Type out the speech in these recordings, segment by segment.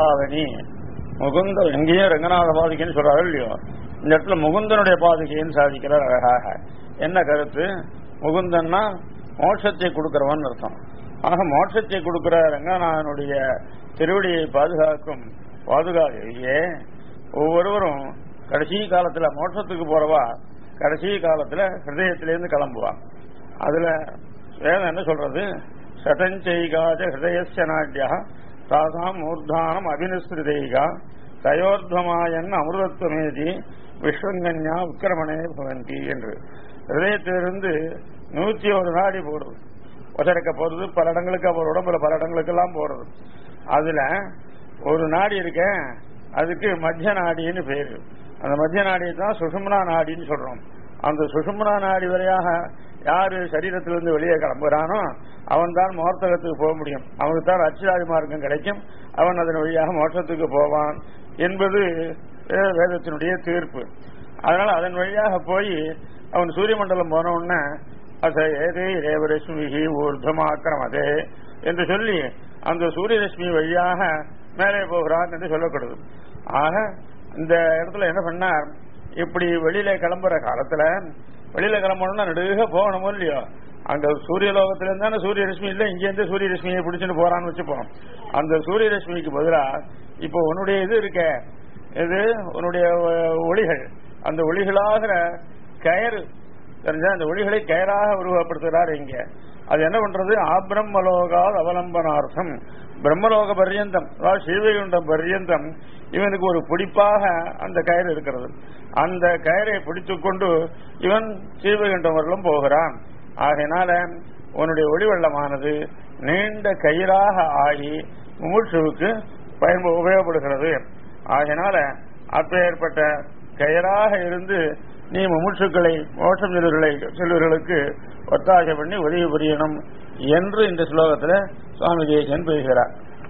பாவனி முகுந்த எங்கேயும் ரங்கநாத பாதுகைன்னு சொல்றாரு இல்லையோ இந்த இடத்துல முகுந்தனுடைய பாதுகைன்னு சாதிக்கிறார் அழகாக என்ன கருத்து முகுந்தன்னா மோட்சத்தை கொடுக்கிறவன் அர்த்தம் ஆக மோட்சத்தை கொடுக்கிற ரங்கநாதனுடைய திருவடியை பாதுகாக்கும் பாதுகாதையே ஒவ்வொருவரும் கடைசி காலத்துல மோட்சத்துக்கு போறவா கடைசி காலத்துல ஹிருதயத்திலேருந்து கிளம்புவா அதுல வேதம் என்ன சொல்றது சதஞ்செய்காஜ ஹிருதயஸ்ய நாட்டியா தாசாம் மூர்தானம் அபினுஸ்ருதைகா தயோர்தமாயன் அமிர்தத்வமேதி விஸ்வங்கன்யா விக்கிரமணே பவந்தி என்று ஹிருதயத்திலிருந்து நூத்தி ஒரு நாடி போடுறது ஒசரக்க போறது பல இடங்களுக்கு அவர் உடம்புல பல இடங்களுக்கெல்லாம் போறது அதுல ஒரு நாடி இருக்க அதுக்கு மத்திய நாடின்னு பேரு அந்த மத்திய நாடியை தான் சுஷும்னா நாடின்னு சொல்றோம் அந்த சுஷும்னா நாடி வரையாக யாரு சரீரத்திலிருந்து வெளியே கிளம்புறானோ அவன் தான் மோர்த்தகத்துக்கு போக முடியும் அவனுக்கு தான் அச்சுராதி மார்க்கம் கிடைக்கும் அவன் அதன் வழியாக மோட்சத்துக்கு போவான் என்பது வேத வேதத்தினுடைய தீர்ப்பு அதனால அதன் வழியாக போய் அவன் சூரிய மண்டலம் போன உடனே அச ஏதே ரேவரஷ்மிகி ஊர்தமாக்கிரமதே என்று சொல்லி அந்த சூரிய ரஷ்மி வழியாக மேலே போகிறான் என்று சொல்லப்படுது ஆக இந்த இடத்துல என்ன பண்ணார் இப்படி வெளியில கிளம்புற காலத்துல வெளியில கிளம்பணும்னா நடுக போகணுமோ இல்லையோ அங்க சூரிய லோகத்துல இருந்தானே சூரிய ரஷ்மி இல்ல இங்க இருந்து சூரிய ரஷ்மியை பிடிச்சிட்டு போறான்னு வச்சுப்போம் அந்த சூரிய ரஷ்மிக்கு பதிலா இப்போ உன்னுடைய இது இருக்க இது உன்னுடைய ஒ- ஒளிகள் அந்த ஒளிகளாகிற கயறு தெரிஞ்சா அந்த ஒளிகளை கயராக உருவப்படுத்துகிறார் இங்க அது என்ன பண்றது ஆபிரம்மலோகால் அவலம்பனார்த்தம் பிரம்மலோக பர்யந்தம் அதாவது ஸ்ரீவைகுண்டம் பர்யந்தம் இவனுக்கு ஒரு பிடிப்பாக அந்த கயிறு இருக்கிறது அந்த கயிறை பிடித்துக் கொண்டு இவன் ஸ்ரீவைகுண்டம் வரலும் போகிறான் ஆகையினால உன்னுடைய ஒளி வெள்ளமானது நீண்ட கயிறாக ஆகி முமுட்சுவுக்கு பயன்ப உபயோகப்படுகிறது ஆகையினால அப்பேற்பட்ட கயராக இருந்து நீ முமுட்சுக்களை மோட்சம் செல்வர்களை செல்வர்களுக்கு ஒத்தாசை பண்ணி உதவி புரியணும் என்று இந்த ஸ்லோகத்தில் சுவாமி தேசன் பேசுகிறார்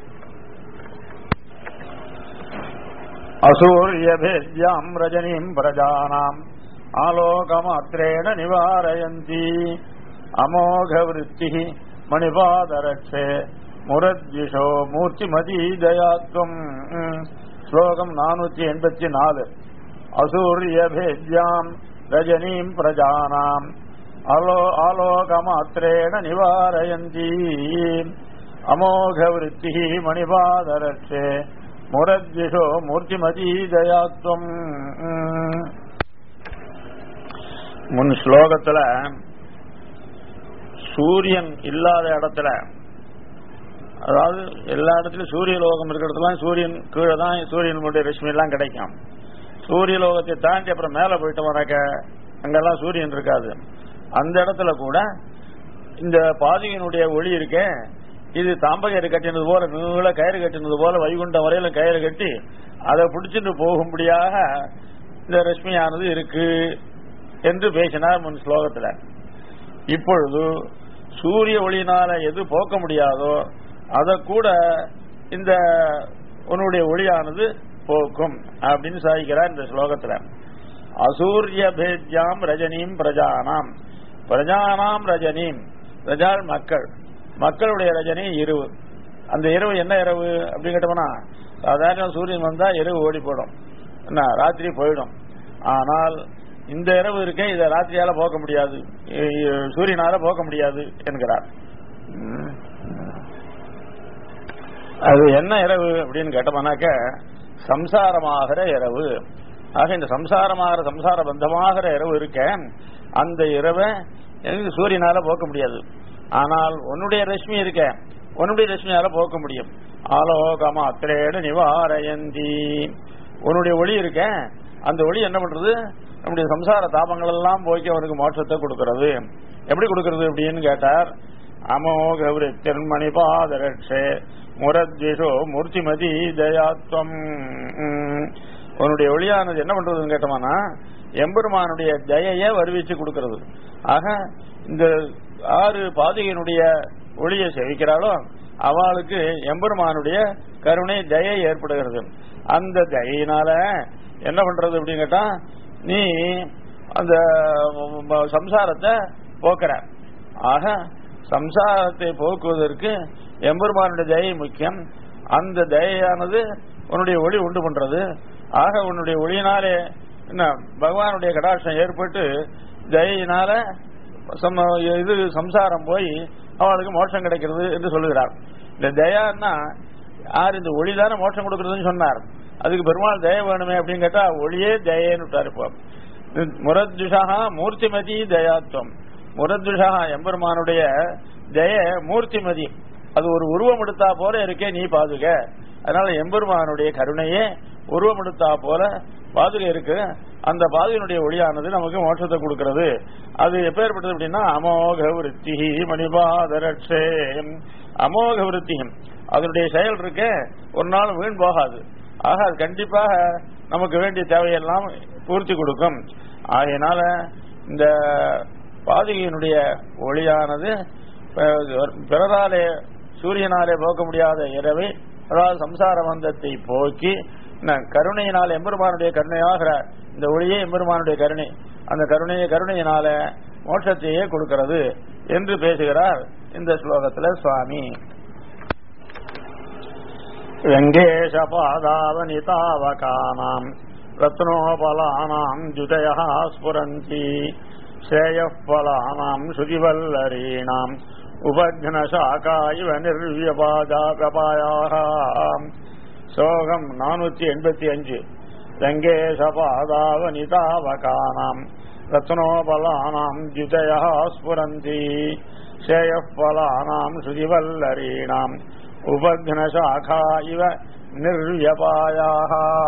அசூரியபேத்யாம் ரஜனீம் பிரஜானாம் ஆலோகமாத்திரேண நிவாரயந்தி அமோக விருத்தி மணிபாதரட்சே முரத்விஷோ மூர்த்திமதி தயாத்வம் ம். ஸ்லோகம் நானூற்றி எண்பத்தி நாலு அசூரியபேத்யாம் ரஜனீம் பிரஜானாம் அலோ ஆலோகமாத்திரேண நிவாரயந்தி அமோக விருத்தி மணிபாதரட்சே முரத்விஷோ மூர்த்திமதி தயாத்வம் ம். முன் ஸ்லோகத்துல சூரியன் இல்லாத இடத்துல அதாவது எல்லா இடத்துலயும் சூரிய லோகம் இருக்கிற இடத்துல சூரியன் கீழே தான் சூரியனுடைய ரஷ்மி எல்லாம் கிடைக்கும் சூரிய லோகத்தை தாண்டி அப்புறம் மேல போயிட்டு வராக்க அங்கெல்லாம் சூரியன் இருக்காது அந்த இடத்துல கூட இந்த பாதியினுடைய ஒளி இருக்கே இது தாம்பகயிறு கட்டினது போல நீள கயிறு கட்டினது போல வைகுண்டம் வரையில கயிறு கட்டி அதை பிடிச்சிட்டு போகும்படியாக இந்த ரஷ்மியானது இருக்கு என்று பேசினார் முன் ஸ்லோகத்துல இப்பொழுது சூரிய ஒளியினால எது போக்க முடியாதோ அதை கூட இந்த உன்னுடைய ஒளியானது போக்கும் அப்படின்னு சாதிக்கிறார் இந்த ஸ்லோகத்துல அசூரிய பேத்யாம் ரஜனீம் பிரஜானாம் பிரஜானாம் ரஜனீம் பிரஜால் மக்கள் மக்களுடைய ரஜனி இரவு அந்த இரவு என்ன இரவு அப்படின்னு கேட்டோம்னா சாதாரண சூரியன் வந்தா இரவு ஓடி போடும் என்ன ராத்திரி போயிடும் ஆனால் இந்த இரவு இருக்கே இதை ராத்திரியால போக்க முடியாது இ- இ- சூரியனால போக்க முடியாது என்கிறார் ம். அது என்ன இரவு அப்படின்னு கேட்டோம்னாக்க சம்சாரமாகிற இரவு ஆக இந்த சம்சாரமாகிற சம்சார பந்தமாகிற இரவு இருக்க அந்த இரவை எனக்கு சூரியனால போக்க முடியாது ஆனால் உன்னுடைய ரஷ்மி இருக்க உன்னுடைய ரஷ்மியால போக்க முடியும் ஆலோகமா அத்திரேடு நிவாரயந்தி உன்னுடைய ஒளி இருக்க அந்த ஒளி என்ன பண்றது நம்முடைய சம்சார தாபங்கள் எல்லாம் போக்கி அவனுக்கு மோட்சத்தை கொடுக்கிறது எப்படி கொடுக்கிறது அப்படின்னு கேட்டார் அமோக திருமணி பாதரட்சே முரத்விஷோ மூர்த்திமதி தயாத்வம் ம். உன்னுடைய ஒளியானது என்ன பண்றதுன்னு கேட்டோம்னா எம்பெருமானுடைய தயைய வருவிச்சு கொடுக்கிறது ஆக இந்த ஆறு பாதிகையினுடைய ஒளியை செவிக்கிறாளோ அவளுக்கு எம்பெருமானுடைய கருணை தயை ஏற்படுகிறது அந்த தயையினால என்ன பண்றது அப்படின்னு கேட்டா நீ அந்த ம- சம்சாரத்தை போக்குற ஆக சம்சாரத்தை போக்குவதற்கு எம்பெருமானுடைய தயை முக்கியம் அந்த தயையானது உன்னுடைய ஒளி உண்டு பண்றது ஆக உன்னுடைய ஒளியினாலே என்ன பகவானுடைய கடாட்சம் ஏற்பட்டு தயையினால சம- இது சம்சாரம் போய் அவளுக்கு மோட்சம் கிடைக்கிறது என்று சொல்லுகிறார் இந்த தயான்னா யார் இந்த ஒளி தானே மோட்சம் கொடுக்கறதுன்னு சொன்னார் அதுக்கு பெருமாள் தய வேணுமே அப்படின்னு கேட்டா ஒளியே தயேன்னு விட்டார் இப்போ முரத்யுஷா மூர்த்திமதி தயாத்வம் முரத்யுஷா எம்பெருமானுடைய தய மூர்த்திமதி அது ஒரு உருவம் எடுத்தா போல இருக்கே நீ பாதுக அதனால எம்பெருமானுடைய கருணையே உருவம் எடுத்தா போல பாதுகை இருக்கு அந்த பாதுகையினுடைய ஒளியானது நமக்கு மோட்சத்தை கொடுக்கிறது அது எப்பேற்பட்டது அப்படின்னா அமோக விருத்தி மணிபாதரட்சே அமோக விருத்தி அதனுடைய செயல் இருக்க ஒரு நாள் வீண் போகாது ஆக அது கண்டிப்பாக நமக்கு வேண்டிய தேவையெல்லாம் பூர்த்தி கொடுக்கும் ஆகையினால இந்த பாதுகையினுடைய ஒளியானது அஹ், பிறராலே சூரியனாலே போக்க முடியாத இரவை அதாவது சம்சார பந்தத்தை போக்கி ந- கருணையினால் எம்பெருமானுடைய கருணையாகிற இந்த ஒளியே எம்பெருமானுடைய கருணை அந்த கருணையை கருணையினால மோட்சத்தையே கொடுக்கிறது என்று பேசுகிறார் இந்த ஸ்லோகத்துல சுவாமி வெங்கேஷபாதாவனிதாவகானாம் ரத்னோபலானாம் ஜுதயः ஸ்புரந்தி சேயः பலானாம் சுதிவல்லரீணாம் உபக்னசாகா இவ நிர்வியபாதாக சோகம் நானூத்தி எண்பத்தி அஞ்சு வெங்கேஷபாதாவனிதாவகானாம் ரத்னோபலானாம் ஜுதயः ஸ்புரந்தி சேயः பலானாம் சுதிவல்லரீணாம் உபக்னசாகா இவ நிர்வியபாயாக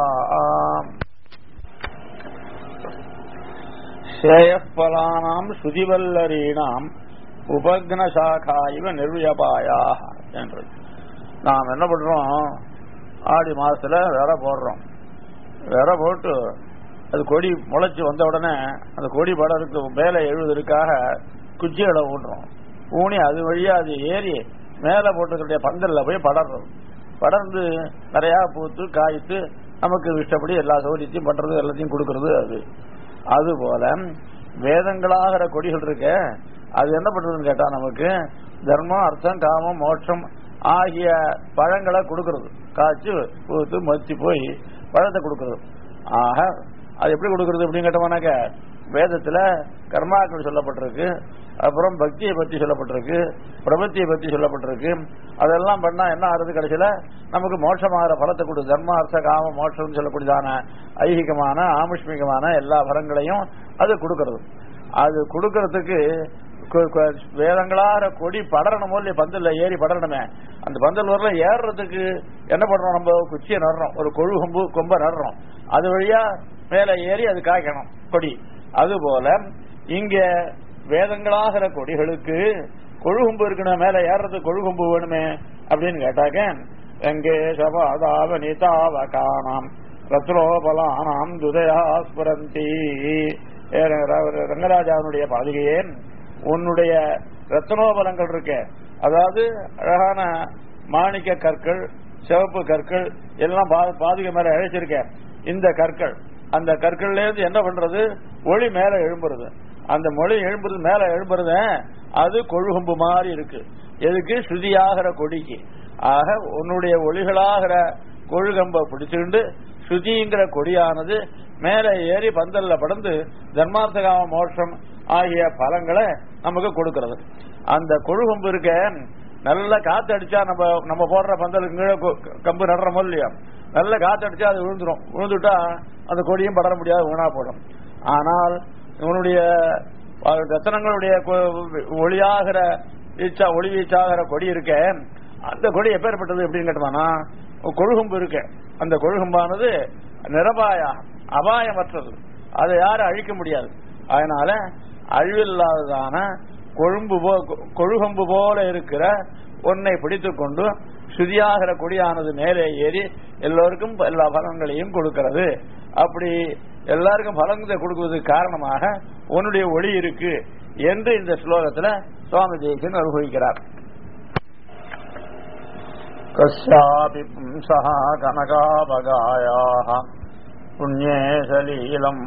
சேயப்பலானாம் சுதிவல்லரீணாம் உபக்னசாகா இவ நிர்வியபாயாக என்று நாம் என்ன பண்றோம் ஆடி மாசத்துல விர போடுறோம் விர போட்டு அது கொடி முளைச்சு வந்த உடனே அந்த கொடி படருக்கு மேலே எழுவதற்காக குச்சிகளை ஊட்டுறோம் ஊனி அது வழியா அது ஏறி மேலே போட்டுக்கிற பந்தல்ல போய் படர்றோம் படர்ந்து நிறையா பூத்து காய்த்து நமக்கு இஷ்டப்படி எல்லா சௌகரியத்தையும் பண்றது எல்லாத்தையும் கொடுக்கறது அது அது போல வேதங்களாகிற கொடிகள் இருக்க அது என்ன பண்றதுன்னு கேட்டா நமக்கு தர்மம் அர்த்தம் காமம் மோட்சம் ஆகிய பழங்களை கொடுக்கறது காய்ச்சி பூத்து மச்சி போய் பழத்தை கொடுக்கறது ஆக அது எப்படி கொடுக்கறது அப்படின்னு கேட்டோம்னாக்க வேதத்துல கர்மாக்கள் சொல்லப்பட்டிருக்கு அப்புறம் பக்தியை பத்தி சொல்லப்பட்டிருக்கு பிரபத்தியை பத்தி சொல்லப்பட்டிருக்கு அதெல்லாம் பண்ணா என்ன ஆறுது கடைசியில நமக்கு மோட்சமாகிற பலத்தை கொடு தர்ம அர்த்த காம மோட்சம் சொல்லக்கூடியதான ஐகிகமான ஆமுஷ்மிகமான எல்லா பலங்களையும் அது கொடுக்கறது அது கொடுக்கறதுக்கு கு- கு- வேதங்களார கொடி படரணுமோ இல்லையா பந்தல்ல ஏறி படரணுமே அந்த பந்தல் வரல ஏறுறதுக்கு என்ன பண்றோம் நம்ம குச்சியை நடுறோம் ஒரு கொழு கொம்பு கொம்ப நடுறோம் அது வழியா மேல ஏறி அது காய்க்கணும் கொடி அதுபோல இங்க வேதங்களாகிற கொடிகளுக்கு கொழுகும்பு இருக்கணும் மேல ஏறுறதுக்கு கொழுகும்பு வேணுமே அப்படின்னு கேட்டாக்க எங்கே சபாதாவ நீதாவ காணாம் ரத்னோபலானாம் துதயா ஸ்புரந்தி ஏ, ர- ரங்கராஜாவுடைய பாதுகையே உன்னுடைய ரத்னோபலங்கள் இருக்க அதாவது அழகான மாணிக்க கற்கள் சிவப்பு கற்கள் எல்லாம் பா- பாதுகை மேல அழைச்சிருக்க இந்த கற்கள் அந்த கற்கள்ல இருந்து என்ன பண்றது ஒளி மேல எழும்புறது அந்த மொழி எழும்புறது மேல எழும்புறது அது கொழுகும்பு மாதிரி இருக்கு எதுக்கு ஸ்ருதியாகிற கொடிக்கு ஆக உன்னுடைய ஒளிகளாகிற கொழுகம்ப பிடிச்சுக்கிண்டு ஸ்ருதிங்கிற கொடியானது மேலே ஏறி பந்தல்ல படந்து தர்மார்த்தகாம மோட்சம் ஆகிய பலங்களை நமக்கு கொடுக்கிறது அந்த கொழுகம்பு இருக்க நல்ல காத்து அடிச்சா நம்ம நம்ம போடுற பந்தலுக்கு கீழே கொ- கம்பு நடுறோமோ இல்லையா நல்ல காத்து அடிச்சா அது விழுந்துரும் விழுந்துட்டா அந்த கொடியும் படர முடியாது வீணா போடும் ஆனால் இவனுடைய அஹ், ரத்தனங்களுடைய கொ- ஒளியாகிற வீச்சா ஒளி வீச்சாகிற கொடி இருக்க அந்த கொடி எப்பேற்பட்டது எப்படின்னு கேட்டோம்னா கொழுகம்பு இருக்கு அந்த கொழுகம்பானது நிரபாயா அபாயமற்றது அதை யாரும் அழிக்க முடியாது அதனால அழிவில்லாததான கொழும்பு போ கொழுகம்பு போல இருக்கிற ஒன்னை பிடித்துக் கொண்டு சுதியாகிற கொடியானது மேலே ஏறி எல்லோருக்கும் எல்லா பலன்களையும் கொடுக்கிறது அப்படி எல்லாருக்கும் பலன்களை கொடுக்குவதற்கு காரணமாக உன்னுடைய ஒளி இருக்கு என்று இந்த ஸ்லோகத்துல சுவாமி தேசியன் அனுபவிக்கிறார் कस्यापि पुंसः कनकापगायाः पुण्ये सलीलम्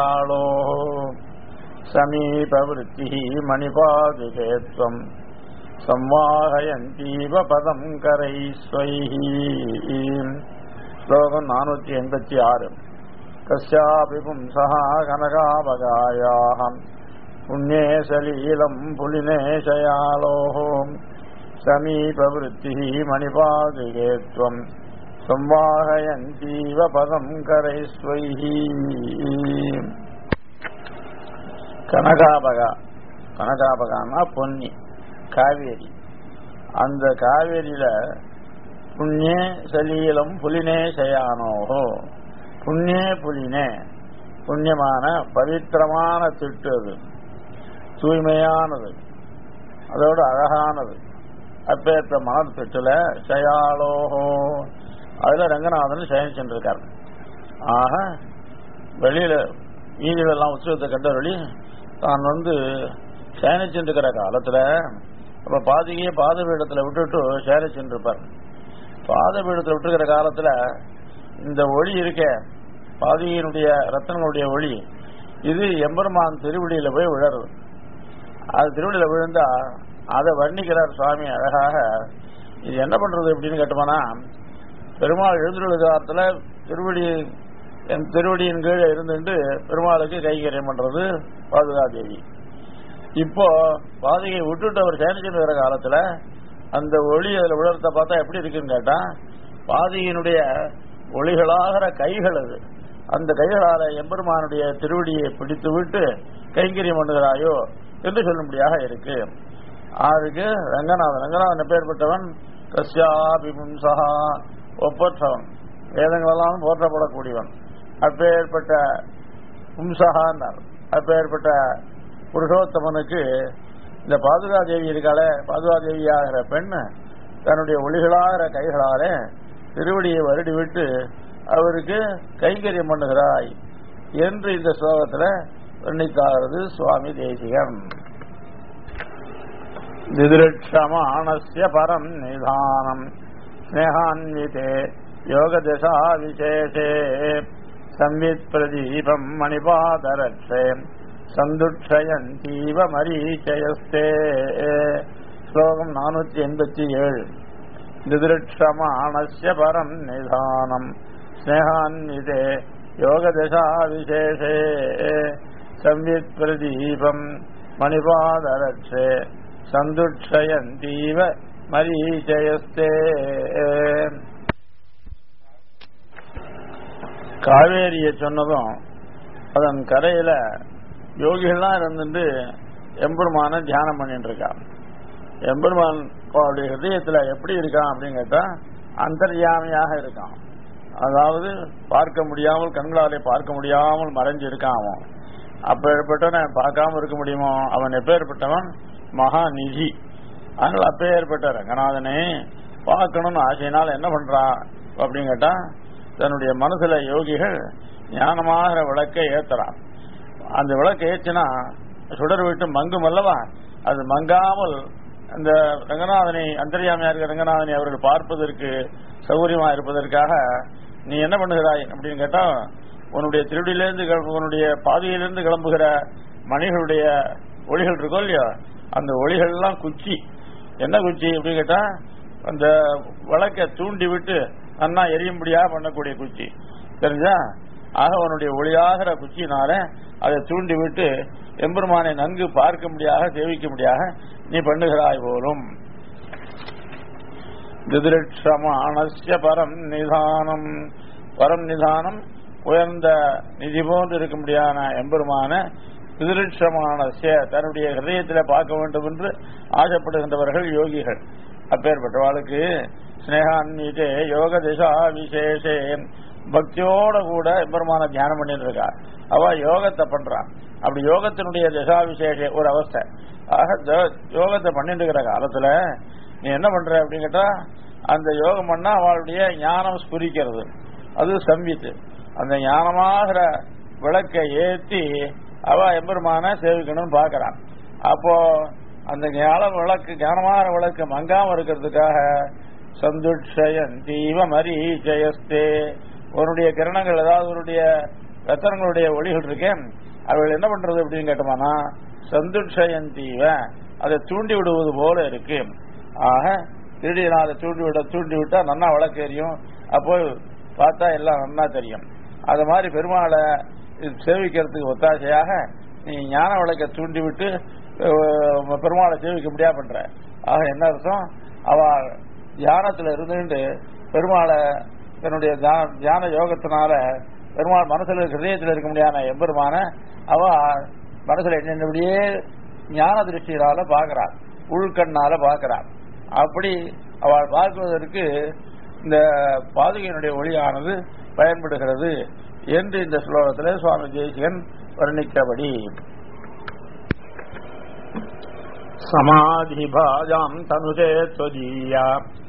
पुलिनेशयाळोः समीपवृत्तिः मणिपादिके त्वम् संवाहयन्तीव पदम् करैस्वैः श्लोकम् नानूति एण्पति आरु कस्यापि पुंसः कनकापगायाः पुण्ये सलीलम् पुलिने शयालोः समीपवृत्तिः मणिपादिके त्वम् संवाहयन्तीव पदम् करैस्वैः கனகாபகா கனகாபகான்னா பொன்னி காவேரி அந்த காவேரியில புண்ணிய சலீலம் புலினே சயானோகோ புண்ணிய புலினே புண்ணியமான பவித்திரமான திட்டு அது தூய்மையானது அதோட அழகானது அப்பேற்ற மணல் திட்டுல சயாலோகோ அதுல ரங்கநாதன் சயனிச்சுருக்கார் ஆக வெளியில வீதிகளெல்லாம் உற்சவத்தை கண்டவழி தான் வந்து சேனிச்சுருக்கிற காலத்துல அப்ப பாதிகையே பாத பீடத்துல விட்டுட்டு சேனிச்சுருப்பார் பாத பீடத்துல விட்டுருக்கிற காலத்துல இந்த ஒளி இருக்க பாதிகையினுடைய ரத்தனங்களுடைய ஒளி இது எம்பெருமான் திருவடியில போய் விழறது அது திருவடியில விழுந்தா அதை வர்ணிக்கிறார் சுவாமி அழகாக இது என்ன பண்றது அப்படின்னு கேட்டோம்னா பெருமாள் எழுந்துள்ள காலத்துல திருவடி என் திருவடியின் கீழே இருந்துட்டு பெருமாளுக்கு கைகரியம் பண்றது பாதுகாதேவி இப்போ பாதையை விட்டுட்டு அவர் சேனிச்சுட்டு வர காலத்துல அந்த ஒளி அதுல விழறத பார்த்தா எப்படி இருக்குன்னு கேட்டா பாதையினுடைய ஒளிகளாகிற கைகள் அது அந்த கைகளால எம்பெருமானுடைய திருவடியை பிடித்து விட்டு கைங்கரியம் பண்ணுகிறாயோ என்று சொல்லும்படியாக இருக்கு அதுக்கு ரங்கநாதன் ரங்கநாதன் எப்பேற்பட்டவன் கஸ்யாபி பும்சகா ஒப்பற்றவன் வேதங்களெல்லாம் போற்றப்படக்கூடியவன் அப்பேற்பட்ட பும்சகான்னார் அப்பேற்பட்ட புருஷோத்தமனுக்கு இந்த பாதுகாதேவி இருக்காளே பாதுகாதேவியாகிற பெண் தன்னுடைய ஒளிகளாகிற கைகளாலே திருவடியை வருடி விட்டு அவருக்கு கைங்கரியம் பண்ணுகிறாய் என்று இந்த ஸ்லோகத்துல வர்ணித்தாகிறது சுவாமி தேசிகன் திதிருட்சமானஸ்ய பரம் நிதானம் ஸ்னேகான்விதே யோகதசா விசேஷே संवित् प्रदीपम् मणिपादरक्षे சந்துட்சயந்தீவ மரீச்சயஸ்தே ஸ்லோகம் நானூத்தி எண்பத்தி ஏழு திதிருட்சமானஸ்ய பரம் நிதானம் ஸ்னேகான்விதே யோகதசா விசேஷே संवित् பிரதீபம் மணிபாதரட்சே சந்துட்சயந்தீவ மரீச்சயஸ்தே காவேரியை சொன்னதும் அதன் கரையில யோகிகள்லாம் இருந்துட்டு எம்பெருமான தியானம் பண்ணிட்டு இருக்கான் எம்பெருமான் அவருடைய ஹிருதயத்துல எப்படி இருக்கான் அப்படின்னு கேட்டா அந்தர்யாமியாக இருக்கான் அதாவது பார்க்க முடியாமல் கண்களாலே பார்க்க முடியாமல் மறைஞ்சு இருக்கான் அவன் அப்பேற்பட்டவன் பார்க்காம இருக்க முடியுமோ அவன் எப்பேற்பட்டவன் மகா நிதி அதனால அப்பேற்பட்ட ரங்கநாதனே பார்க்கணும்னு ஆசையினால் என்ன பண்றான் அப்படின்னு கேட்டா தன்னுடைய மனசுல யோகிகள் ஞானமாகிற விளக்கை ஏத்துறான் அந்த விளக்கை ஏற்றினா சுடர் விட்டு மங்கும் அல்லவா அது மங்காமல் அந்த ரங்கநாதனை அந்தர்யாமியா இருக்கிற ரங்கநாதனை அவர்கள் பார்ப்பதற்கு சௌகரியமா இருப்பதற்காக நீ என்ன பண்ணுகிறாய் அப்படின்னு கேட்டா உன்னுடைய திருடியிலிருந்து கிளம்பு- உன்னுடைய பாதையிலிருந்து கிளம்புகிற மணிகளுடைய ஒளிகள் இருக்கோ இல்லையா அந்த ஒளிகள் எல்லாம் குச்சி என்ன குச்சி அப்படின்னு கேட்டா அந்த விளக்கை தூண்டி விட்டு அண்ணா எரியும்படியா பண்ணக்கூடிய குச்சி தெரிஞ்சா ஆக உன்னுடைய ஒளியாகிற குச்சியினால அதை தூண்டி விட்டு எம்பெருமானை நன்கு பார்க்க முடியாக சேவிக்க முடியாக நீ பண்ணுகிறாய் போலும் திதிருட்சமானஸ்ய பரம் நிதானம் பரம் நிதானம் உயர்ந்த நிதி போன்று இருக்க முடியாத எம்பெருமான திதிருட்சமானஸ்ய தன்னுடைய ஹிருதயத்தில் பார்க்க வேண்டும் என்று ஆசைப்படுகின்றவர்கள் யோகிகள் அப்பேற்பட்டவாளுக்கு ஸ்னேகான்மீட்டே யோக திசா விசேஷே பக்தியோட கூட எம்பெருமான தியானம் பண்ணிட்டு இருக்கா அவ யோகத்தை பண்றான் அப்படி யோகத்தினுடைய திசா விசேஷ ஒரு அவஸ்தை ஆக த- யோகத்தை பண்ணிட்டு இருக்கிற காலத்துல நீ என்ன பண்ற அப்படின்னு கேட்டா அந்த யோகம் பண்ணா அவளுடைய ஞானம் ஸ்புரிக்கிறது அது சம்பித்து அந்த ஞானமாகிற விளக்கை ஏத்தி அவ எம்பெருமான சேவிக்கணும்னு பாக்குறான் அப்போ அந்த ஞான விளக்கு ஞானமான விளக்கு மங்காம இருக்கிறதுக்காக சந்துட்சயன் தீவ மரி ஜெயஸ்தே உன்னுடைய கிரணங்கள் ஏதாவது உன்னுடைய ரத்தனங்களுடைய ஒளிகள் இருக்கேன் அவள் என்ன பண்றது அப்படின்னு கேட்டோம்னா சந்துட்சயன் தீவ அதை தூண்டி விடுவது போல இருக்கு ஆக திருடினா அதை தூண்டி விட தூண்டி விட்டா நன்னா வழக்கு எரியும் அப்போ பார்த்தா எல்லாம் நன்னா தெரியும் அது மாதிரி பெருமாளை இது சேவிக்கிறதுக்கு ஒத்தாசையாக நீ ஞான விளக்க தூண்டி விட்டு அஹ், பெருமாளை சேவிக்க முடியா பண்ற ஆக என்ன அர்த்தம் அவ தியானத்துல இருந்துட்டு பெருமாளை தன்னுடைய தியா- தியான யோகத்தினால பெருமாள் மனசுல ஹிருதயத்தில் இருக்க முடியாத எம்பெருமான அவ மனசுல என்னென்னபடியே ஞான திருஷ்டியால பாக்குறாள் உள்கண்ணால பாக்குறாள் அப்படி அவள் பார்க்குவதற்கு இந்த பாதுகையினுடைய ஒளியானது பயன்படுகிறது என்று இந்த ஸ்லோகத்தில் சுவாமி ஜெயசிகன் வர்ணித்தபடி சமாதிபாஜாம் தனுஜே त्वदीया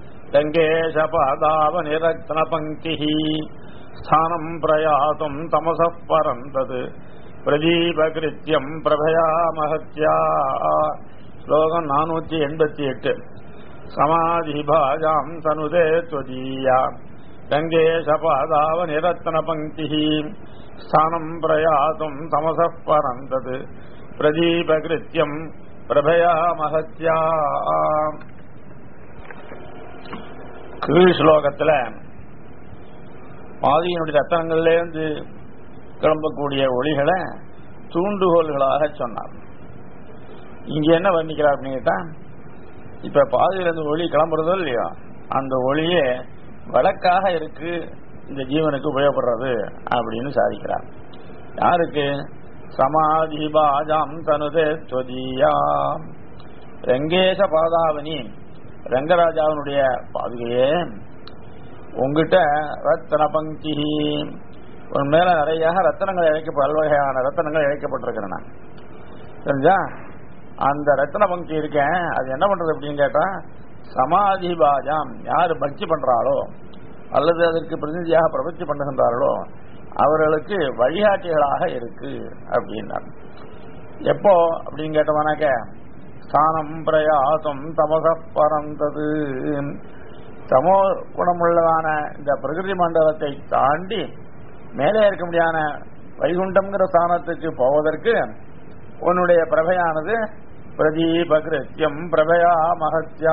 रङ्गेशपादावनिरत्नपङ्क्तिः स्थानम् प्रयातुम् तमसः परम् तत् பிரதீபகிருத்தியம் பிரபயா மகத்யா ஸ்லோகம் நானூற்றி எண்பத்தி எட்டு சமாதிபாஜாம் தனுதே त्वदीया रङ्गेशपादाव निरत्नपङ्क्तिः स्थानम् प्रयातुम् तमसः परम् तत् பிரதீபகிருத்தியம் பிரபயா மகத்யா கீழ் ஸ்லோகத்துல பாதியினுடைய ரத்தனங்கள்லேருந்து கிளம்பக்கூடிய ஒளிகளை தூண்டுகோல்களாக சொன்னார் இங்க என்ன வர்ணிக்கிறார் அப்படின்னு கேட்டா இப்ப பாதியிலிருந்து ஒளி கிளம்புறதோ இல்லையோ அந்த ஒளியே வழக்காக இருக்கு இந்த ஜீவனுக்கு உபயோகப்படுறது அப்படின்னு சாதிக்கிறார் யாருக்கு சமாதி பாஜாம் தனுதே துவதியா ரங்கேச பாதாவனி ரங்கராஜாவினுடைய பாதுகையே உங்ககிட்ட ரத்தன பங்கி உன் மேல நிறைய ரத்தனங்கள் இழைக்க பல்வகையான ரத்தனங்கள் இழைக்கப்பட்டிருக்கிறேன் நான். தெரிஞ்சா அந்த ரத்தன பங்கி இருக்கேன் அது என்ன பண்றது அப்படின்னு கேட்டா சமாதி பாஜாம் யாரு பக்தி பண்றாளோ அல்லது அதற்கு பிரதிநிதியாக பிரபத்தி பண்ணுகின்றார்களோ அவர்களுக்கு வழிகாட்டிகளாக இருக்கு அப்படின்னார் எப்போ அப்படின்னு கேட்டோம்னாக்க ஸ்தானம் பிரயாசம் தமச பரந்தது தமோ குணமுள்ளதான இந்த பிரகிருதி மண்டலத்தை தாண்டி மேலே இருக்க முடியாத வைகுண்டம்ங்கிற ஸ்தானத்துக்கு போவதற்கு உன்னுடைய பிரபையானது பிரதீபகிருத்தியம் பிரபயா மகத்யா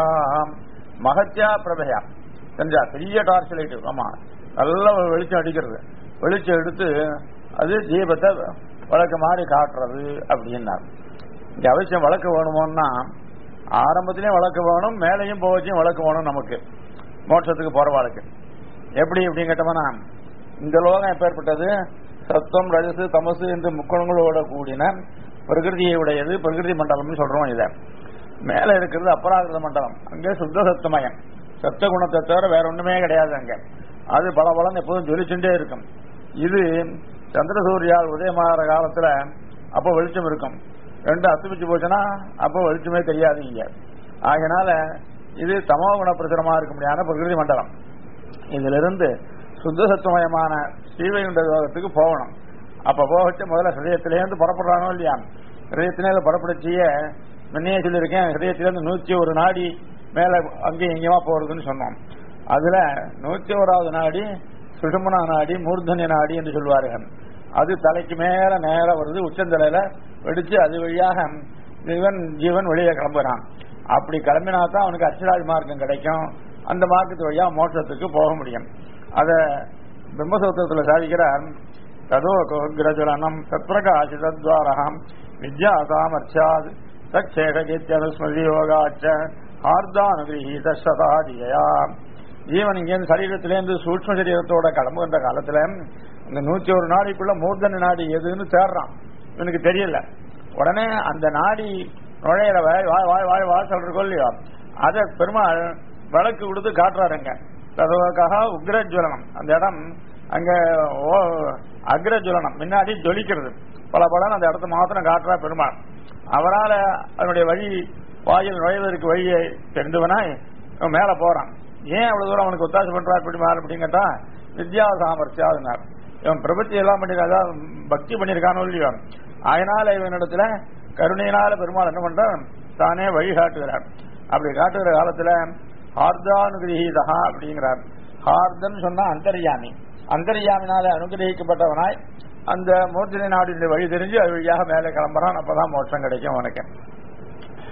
மகத்யா பிரபயா தெரிஞ்சா பெரிய டார்ச் லைட் ஆமா நல்ல ஒரு வெளிச்சம் அடிக்கிறது வெளிச்சம் எடுத்து அது தீபத்தை வழக்கு மாதிரி காட்டுறது அப்படின்னார் இங்க அவசியம் வழக்கு வேணுமோன்னா ஆரம்பத்திலையும் வழக்கு வேணும் மேலையும் போவச்சும் வழக்கு வேணும் நமக்கு மோட்சத்துக்கு போற வாழ்க்கை எப்படி அப்படின்னு கேட்டோம்னா இந்த லோகம் எப்பேற்பட்டது சத்தம் ரஜசு தமசு என்று முக்குணங்களோட கூடின பிரகிருதியை உடையது பிரகிருதி மண்டலம்னு சொல்றோம் இத மேல இருக்கிறது அபராகிருத மண்டலம் அங்கே சுத்த சத்துமயம் சத்த குணத்தை தவிர வேற ஒண்ணுமே கிடையாது அங்க அது பல பலன் எப்போதும் ஜொலிச்சுட்டே இருக்கும் இது சந்திர சூரியால் உதயமாகிற காலத்துல அப்போ வெளிச்சம் இருக்கும் ரெண்டு அத்துமிச்சு போச்சுன்னா அப்போ வெளிச்சமே தெரியாது இங்க ஆகையினால இது தமோ குண பிரசுரமா இருக்க முடியாத பிரகிருதி மண்டலம் இதுல இருந்து சுத்த சத்துவமயமான ஸ்ரீவைகுண்ட லோகத்துக்கு போகணும் அப்ப போகச்சு முதல்ல ஹிருதயத்திலேருந்து புறப்படுறானோ இல்லையா ஹிருதயத்திலே புறப்படுச்சிய முன்னையே சொல்லியிருக்கேன் ஹிருதயத்திலேருந்து நூத்தி ஒரு நாடி மேல அங்கேயும் இங்கேயுமா போறதுன்னு சொன்னோம் அதுல நூத்தி ஓராவது நாடி சுஷுமனா நாடி மூர்தன்ய நாடி என்று சொல்வார்கள் அது தலைக்கு மேல நேர வருது உச்சந்தலையில வெடிச்சு அது வழியாக ஜீவன் ஜீவன் வெளியே கிளம்புறான் அப்படி கிளம்பினா தான் அவனுக்கு அர்ச்சராஜ் மார்க்கம் கிடைக்கும் அந்த மார்க்கத்து வழியா மோட்சத்துக்கு போக முடியும் அத பிரம்மசூத்திரத்துல சாதிக்கிறார் ததோ கோகிரஜலனம் தத்பிரகாசிதத்வாரகம் வித்யா சாமர்த்தியாத் தக்ஷேகீத்யனுஸ்மதி யோகாச்ச ஆர்தானுகிரகீத சதாதியா ஜீவன் இங்கேருந்து சரீரத்திலேருந்து சூட்ச சரீரத்தோட கிளம்புகின்ற காலத்துல இந்த நூத்தி ஒரு நாடிக்குள்ள மூர்தன நாடி எதுன்னு தேடுறான் இவனுக்கு தெரியல உடனே அந்த நாடி நுழையிற வாய் வாய் வாய் வாய் வாய் சொல்றோம் இல்லையோ அதை பெருமாள் விளக்கு கொடுத்து காட்டுறாருங்க ததுவக்காக உக்ரஜ்வலனம் அந்த இடம் அங்க ஓ அக்ரஜ்வலனம் முன்னாடி ஜொலிக்கிறது பல பலன் அந்த இடத்த மாத்திரம் காட்டுறா பெருமாள் அவரால அதனுடைய வழி வாயில் நுழைவதற்கு வழியை தெரிந்தவனாய் இவன் மேல போறான் ஏன் அவ்வளவு தூரம் அவனுக்கு ஒத்தாசை பண்றா பெருமாள் அப்படின்னு கேட்டா வித்யா சாமர்த்தியாதுனார் இவன் பிரபத்தி எல்லாம் பண்ணிருக்கான் பக்தி பண்ணிருக்கானோ இல்லையோ அதனால இவனிடத்துல கருணையினால பெருமாள் என்ன பண்றான் தானே வழிகாட்டுகிறார் அப்படி காட்டுகிற காலத்துல ஹார்தானுகிரகீதா அப்படிங்கிறார் ஹார்தன் சொன்னா அந்தர்யாமி அந்தர்யாமினால அனுகிரகிக்கப்பட்டவனாய் அந்த மூர்த்தினை நாடினுடைய வழி தெரிஞ்சு அது வழியாக மேலே கிளம்புறான் அப்பதான் மோட்சம் கிடைக்கும் உனக்கு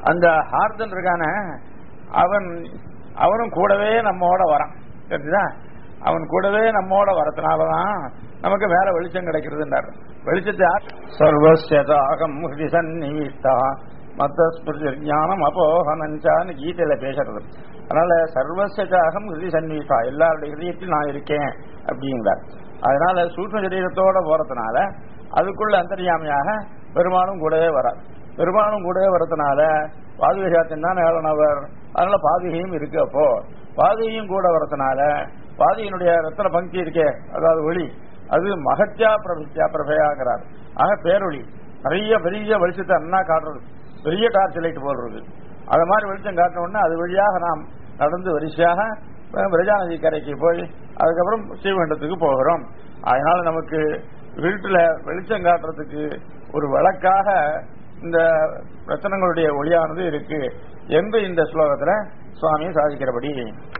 அந்த ஹார்தன் இருக்கான அவன் அவனும் கூடவே நம்மோட வரான் தெரிஞ்சுதா அவன் கூடவே நம்மோட வரதுனாலதான் நமக்கு மேல வெளிச்சம் கிடைக்கிறதுன்றார் வெளிச்சத்தை சர்வசதாகம் ஹிருதி சந்நிவிஷ்டா மத்த ஸ்மிருதி ஞானம் அபோகனஞ்சான்னு கீதையில பேசுறது அதனால சர்வசதாகம் ஹிருதி சந்நிவிஷ்டா எல்லாருடைய ஹிருதயத்தில் நான் இருக்கேன் அப்படிங்கிறார் அதனால சூக்ம சரீரத்தோட போறதுனால அதுக்குள்ள அந்தர்யாமியாக பெருமானும் கூடவே வரார் பெருமானும் கூடவே வரதுனால பாதுகை சாத்தின் தான் ஏழனவர் அதனால பாதுகையும் இருக்கு அப்போ பாதுகையும் கூட வரதுனால பாதுகையினுடைய ரத்தன பங்கி இருக்கே அதாவது ஒளி அது மகத்யா பிரபித்யா பிரபையாங்கிறார் ஆக பேரொளி நிறைய பெரிய வெளிச்சத்தை அண்ணா காட்டுறது பெரிய டார்ச் லைட் போடுறது அது மாதிரி வெளிச்சம் காட்டின உடனே அது வழியாக நாம் நடந்து வரிசையாக பிரஜாநதி கரைக்கு போய் அதுக்கப்புறம் ஸ்ரீவைண்டத்துக்கு போகிறோம் அதனால நமக்கு வீட்டுல வெளிச்சம் காட்டுறதுக்கு ஒரு விளக்காக இந்த ரத்தனங்களுடைய ஒளியானது இருக்கு என்று இந்த ஸ்லோகத்துல சுவாமி சாதிக்கிறபடி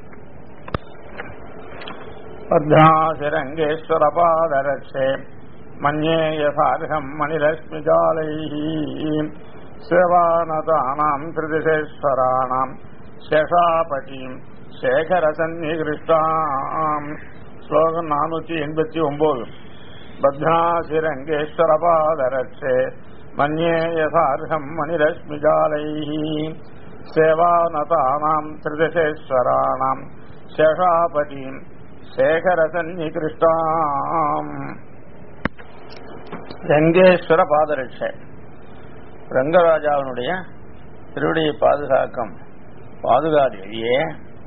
பத்ராசிரங்கேஸ்வர பாதரட்சே மன்யே யசார்ஹம் மணிலட்சுமிஜாலை சேவானதானாம் திருதிசேஸ்வராணாம் சேஷாபதிம் சேகரசன்னிகிருஷ்டாம் ஸ்லோகம் நானூத்தி எண்பத்தி ஒன்பது பத்ராசிரங்கேஸ்வர பாதரட்சே மன்யே யசார்ஹம் மணிலட்சுமிஜாலை சேவானதானாம் திருதிசேஸ்வராணாம் சேஷாபதிம் சேகரசன்னிகிருஷ்டாம் ரங்கேஸ்வர பாதரட்சை ரங்கராஜாவினுடைய திருவடியை பாதுகாக்கும் பாதுகாதேவியே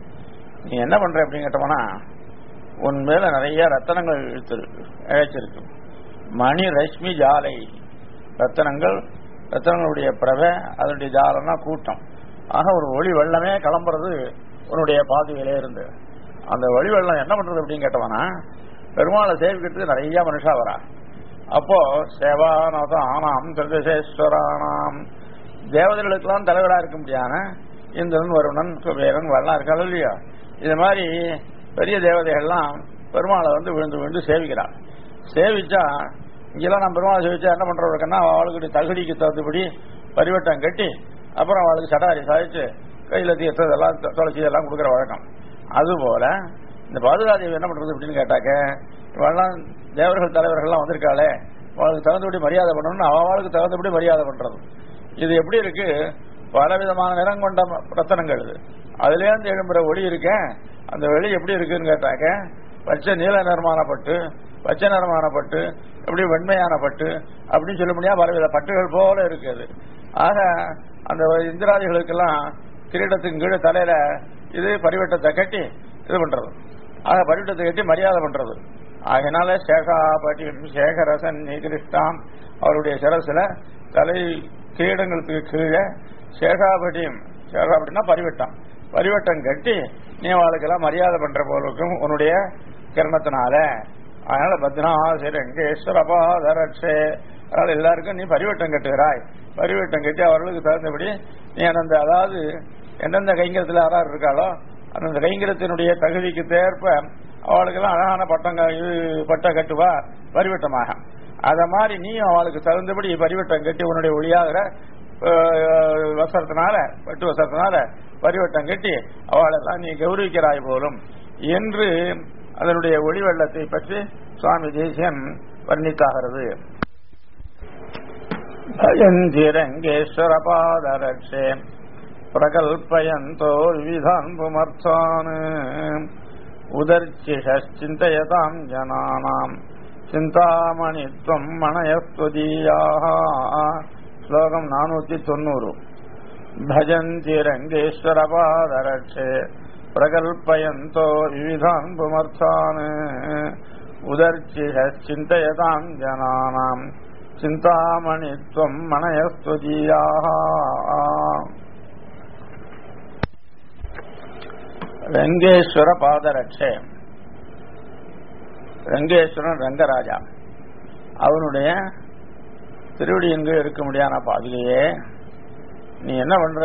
நீ என்ன பண்ற அப்படின்னு கேட்டோம்னா உன் மேல நிறைய ரத்தனங்கள் இழுத்திருக்கு இழைச்சிருக்கு மணி ரஷ்மி ஜாலை ரத்தனங்கள் ரத்தனங்களுடைய பிரவை அதனுடைய ஜாலம்னா கூட்டம் ஆக ஒரு ஒளி வெள்ளமே கிளம்புறது உன்னுடைய பாதுகையிலே இருந்து அந்த ஒளி வெள்ளம் என்ன பண்றது அப்படின்னு கேட்டவனா பெருமாளை சேவிக்கிறதுக்கு நிறைய மனுஷா வரா அப்போ சேவானத ஆனாம் திருதசேஸ்வரானாம் தேவதைகளுக்கெல்லாம் தலைவரா இருக்க முடியாத இந்திரன் வருணன் குபேரன் வரலாம் இருக்காள் இல்லையா இது மாதிரி பெரிய தேவதைகள்லாம் பெருமாளை வந்து விழுந்து விழுந்து சேவிக்கிறான் சேவிச்சா இங்கெல்லாம் நம்ம பெருமாளை சேவிச்சா என்ன பண்றவருக்குன்னா அவளுக்கு தகுதிக்கு தகுந்தபடி பரிவட்டம் கட்டி அப்புறம் அவளுக்கு சடாரி சாதிச்சு கையில தீர்த்தது எல்லாம் துளசி எல்லாம் கொடுக்குற வழக்கம் அதுபோல இந்த பாதுகாதேவி என்ன பண்றது அப்படின்னு கேட்டாக்க இவெல்லாம் தேவர்கள் தலைவர்கள்லாம் வந்திருக்காளே அவளுக்கு தகுந்தபடி மரியாதை பண்ணணும்னு அவளுக்கு தகுந்தபடி மரியாதை பண்றது இது எப்படி இருக்கு பலவிதமான நிறம் கொண்ட ரத்தனங்கள் இது அதுலேருந்து எழும்புற ஒளி இருக்கேன் அந்த வெளி எப்படி இருக்குன்னு கேட்டாக்க பச்சை நீல நிறமான பட்டு பச்சை நிறமான பட்டு எப்படி வெண்மையான பட்டு அப்படின்னு சொல்ல முடியாது பலவித பட்டுகள் போல இருக்குது ஆக அந்த இந்திராதிகளுக்கெல்லாம் கிரீடத்துக்கு கீழே தலையில இது பரிவட்டத்தை கட்டி இது பண்றது ஆக பரிவட்டத்தை கட்டி மரியாதை பண்றது ஆகினால சேகாபட்டி சேகரசன் நிகிருஷ்டாம் அவருடைய சிரசுல தலை கிரீடங்களுக்கு கீழே சேகாபட்டியும் சேகாபட்டினா பரிவட்டம் பரிவட்டம் கட்டி நீ அவளுக்கெல்லாம் மரியாதை பண்ற போலுக்கும் உன்னுடைய கிரணத்தினால அதனால பத்னாசிரங்கேஸ்வர பாதரட்சே அதனால எல்லாருக்கும் நீ பரிவட்டம் கட்டுகிறாய் பரிவட்டம் கட்டி அவர்களுக்கு தகுந்தபடி நீ அந்த அதாவது எந்தெந்த கைங்கரத்தில் யாரார் இருக்காளோ அந்த கைங்கரத்தினுடைய தகுதிக்கு தேர்ப்ப அவளுக்கெல்லாம் அழகான பட்டம் இது பட்டம் கட்டுவா பரிவட்டமாக அத மாதிரி நீயும் அவளுக்கு தகுந்தபடி பரிவட்டம் கட்டி உன்னுடைய ஒளியாகிற வசரத்தினால பட்டு வசரத்தினால பரிவட்டம் கட்டி அவளெல்லாம் நீ கௌரவிக்கிறாய் போலும் என்று அதனுடைய ஒளி வெள்ளத்தை பற்றி சுவாமி தேசியன் வர்ணித்தாகிறது ஜயந்திரங்கேஸ்வர பாதரட்சே பிரகல்பயந்தோ விவிதான் புமர்த்தான் உதர்ச்சிஷ்சிந்தயதாம் ஜனானாம் சிந்தாமணித்வம் மணயஸ்துதீயாக ஸ்லோகம் நானூத்தி தொண்ணூறு பஜந்தி ரங்கேஸ்வர பாதரட்சே பிரகல்பயந்தோ விவிதான் புமர்த்தான் உதர்ச்சிஷ்சிந்தயதாம் ஜனானாம் சிந்தாமணித்வம் மணயஸ்துதீயாக ரங்கேஸ்வர பாதரட்சே ரங்கேஸ்வரன் ரங்கராஜா அவனுடைய திருவடி எங்கு இருக்க முடியாத பாதுகையே நீ என்ன பண்ற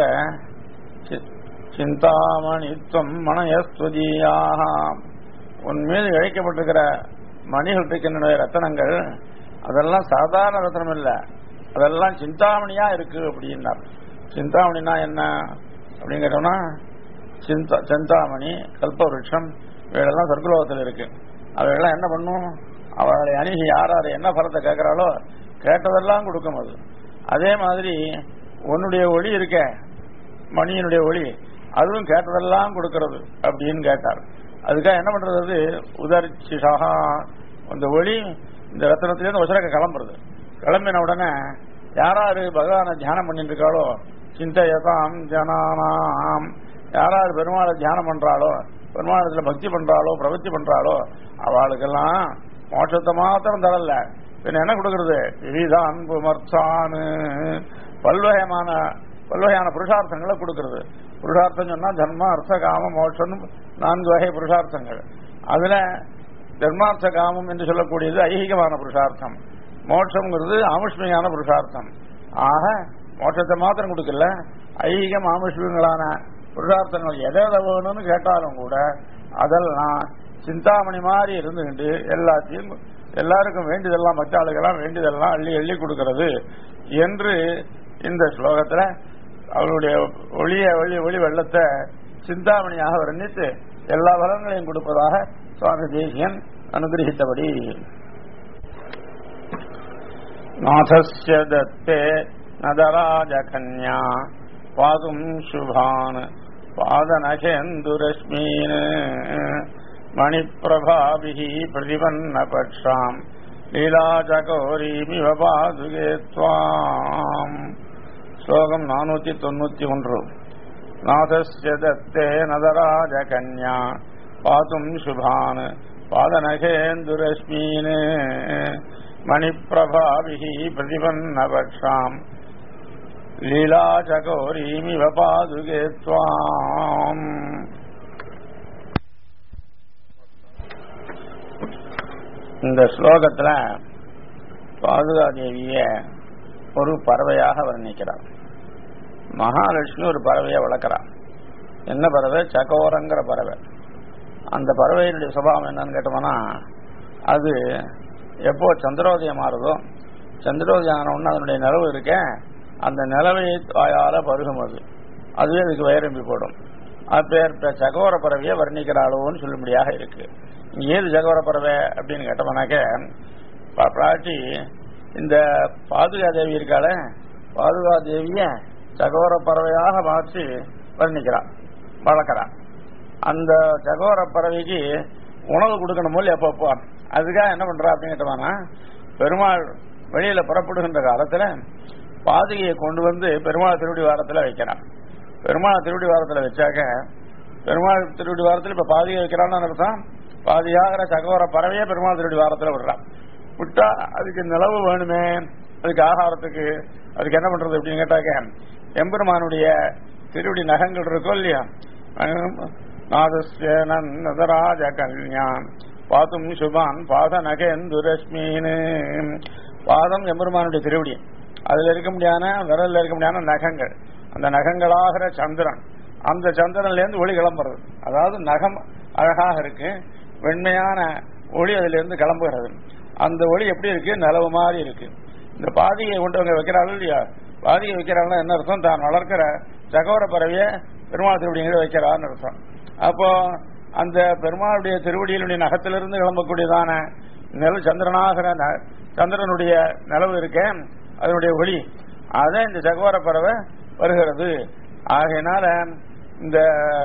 சிந்தாமணித்துவம் மனயஸ்துதியாக உன் மீது இழைக்கப்பட்டிருக்கிற மணிகள் இருக்கின்ற ரத்தனங்கள் அதெல்லாம் சாதாரண ரத்தனம் இல்ல அதெல்லாம் சிந்தாமணியா இருக்கு அப்படின்னார் சிந்தாமணினா என்ன அப்படின்னு கேட்டோம்னா சிந்தா சிந்தாமணி கல்பவருஷம் இவையெல்லாம் சொர்க்கலோகத்தில் இருக்கு அவையெல்லாம் என்ன பண்ணும் அவளை அணுகி யார் யார் என்ன பலத்தை கேட்கிறாளோ கேட்டதெல்லாம் கொடுக்கும் அது அதே மாதிரி உன்னுடைய ஒளி இருக்க மணியினுடைய ஒளி அதுவும் கேட்டதெல்லாம் கொடுக்கிறது அப்படின்னு கேட்டார் அதுக்காக என்ன பண்றது அது உதர்ச்சிஷா அந்த ஒளி இந்த ரத்தனத்திலேருந்து உசரக்க கிளம்புறது கிளம்பின உடனே யாராரு பகவானை தியானம் பண்ணிட்டு இருக்காளோ சிந்தையதாம் ஜனானாம் யாராரு பெருமாளை தியானம் பண்றாளோ பெருமாளத்துல பக்தி பண்றாளோ பிரவர்த்தி பண்றாளோ அவளுக்கெல்லாம் மோட்சத்தை மாத்திரம் தரல பின்ன என்ன கொடுக்கறது விவிதான் புமர்த்தானு பல்வகையான பல்வகையான புருஷார்த்தங்களை கொடுக்கறது புருஷார்த்தம் சொன்னா தர்ம அர்த்த காம மோட்சம் நான்கு வகை புருஷார்த்தங்கள் அதுல தர்மார்த்த காமம் என்று சொல்லக்கூடியது ஐகிகமான புருஷார்த்தம் மோட்சம்ங்கிறது ஆமுஷ்மியான புருஷார்த்தம் ஆக மோட்சத்தை மாத்திரம் கொடுக்கல ஐகிகம் ஆமுஷ்மிகங்களான புருஷார்த்தங்கள் எதை எதை வேணும்னு கேட்டாலும் கூட அதெல்லாம் சிந்தாமணி மாதிரி இருந்துகிட்டு எல்லாத்தையும் எல்லாருக்கும் வேண்டியதெல்லாம் மற்ற ஆளுக்கெல்லாம் வேண்டியதெல்லாம் அள்ளி அள்ளி கொடுக்கிறது என்று இந்த ஸ்லோகத்துல அவளுடைய ஒளிய ஒளி ஒளி வெள்ளத்தை சிந்தாமணியாக வர்ணித்து எல்லா பலன்களையும் கொடுப்பதாக சுவாமி தேசியன் அனுகிரகித்தபடி நாதஸ்ய தத்தே நதராஜகன்யா பாதும் சுபான் பாதநகேந்துரஸ்மீன் மணிப்பிரபாபிः பிரதிபன்னபக்ஷாம் லீலாஜகோரீமிவ பாதுகே त्वाम् ஸ்லோகம் நானூத்தி தொண்ணூத்தி ஒன்று நாதஸ்ய தத்தே நதராஜகன்யா பாதும் சுபான் பாதநகேந்துரஸ்மீன் மணிப்பிரபாபிः பிரதிபன்னபக்ஷாம் லீலாச்சகோரீமிவ பாதுகே त्वाम् இந்த ஸ்லோகத்துல பாதுகாதேவிய ஒரு பறவையாக வர்ணிக்கிறார் மகாலட்சுமி ஒரு பறவையை வளர்க்கிறார் என்ன பறவை சகோரங்கிற பறவை அந்த பறவையினுடைய சுபாவம் என்னன்னு கேட்டோம்னா அது எப்போ சந்திரோதயம் ஆறுதோ சந்திரோதயம் ஆன உடனே அதனுடைய நிலவு இருக்க அந்த நிலவை வாயால பருகும் அது அதுவே அதுக்கு வயரம்பி போடும் அப்பேற்பட்ட சகோர பறவையை வர்ணிக்கிறாளோன்னு சொல்லும்படியாக இருக்கு இங்க ஏது சகோர பறவை அப்படின்னு கேட்டோம்னாக்க பா- பிராட்டி இந்த பாதுகா தேவி இருக்காள பாதுகா தேவிய சகோர பறவையாக மாற்றி வர்ணிக்கிறான் வளர்க்கிறான் அந்த சகோர பறவைக்கு உணவு கொடுக்கணும் போல எப்பப்போ அதுக்காக என்ன பண்றா அப்படின்னு கேட்டோம்னா பெருமாள் வெளியில புறப்படுகின்ற காலத்துல பாதுகையை கொண்டு வந்து பெருமாள் திருவடி வாரத்துல வைக்கிறான் பெருமாள் திருவடி வாரத்துல வச்சாக்க பெருமாள் திருவடி வாரத்துல இப்ப பாதிகை வைக்கிறான்னு அர்த்தம் பாதியாகிற சகோர பறவையே பெருமாள் திருவடி வாரத்துல விடுறான் விட்டா அதுக்கு நிலவு வேணுமே அதுக்கு ஆகாரத்துக்கு அதுக்கு என்ன பண்றது அப்படின்னு கேட்டாக்க எம்பெருமானுடைய திருவடி நகங்கள் இருக்கும் இல்லையா நாதஸ்ய நந்தராஜ கல்யாண் பாத்தும் சுபான் பாத நகேந்துரஸ்மீன் பாதம் எம்பெருமானுடைய திருவடி அதுல இருக்க முடியாத விரல்ல இருக்க முடியாத நகங்கள் அந்த நகங்களாகிற சந்திரன் அந்த சந்திரன்ல இருந்து ஒளி கிளம்புறது அதாவது நகம் அழகாக இருக்கு வெண்மையான ஒளி அதுல இருந்து கிளம்புகிறது அந்த ஒளி எப்படி இருக்கு நிலவு மாதிரி இருக்கு இந்த பாதியை கொண்டு அவங்க வைக்கிறாள் இல்லையா பாதியை வைக்கிறாள்னா என்ன அர்த்தம் தான் வளர்க்கிற சகோர பறவைய பெருமாள் திருவடிங்கிற வைக்கிறான்னு அர்த்தம் அப்போ அந்த பெருமாளுடைய திருவடியினுடைய நகத்திலிருந்து கிளம்பக்கூடியதான நில சந்திரனாகிற ந- சந்திரனுடைய நிலவு இருக்கே அதனுடைய ஒளி அதை இந்த சகோர பறவை வருகிறது ஆகையினால இந்த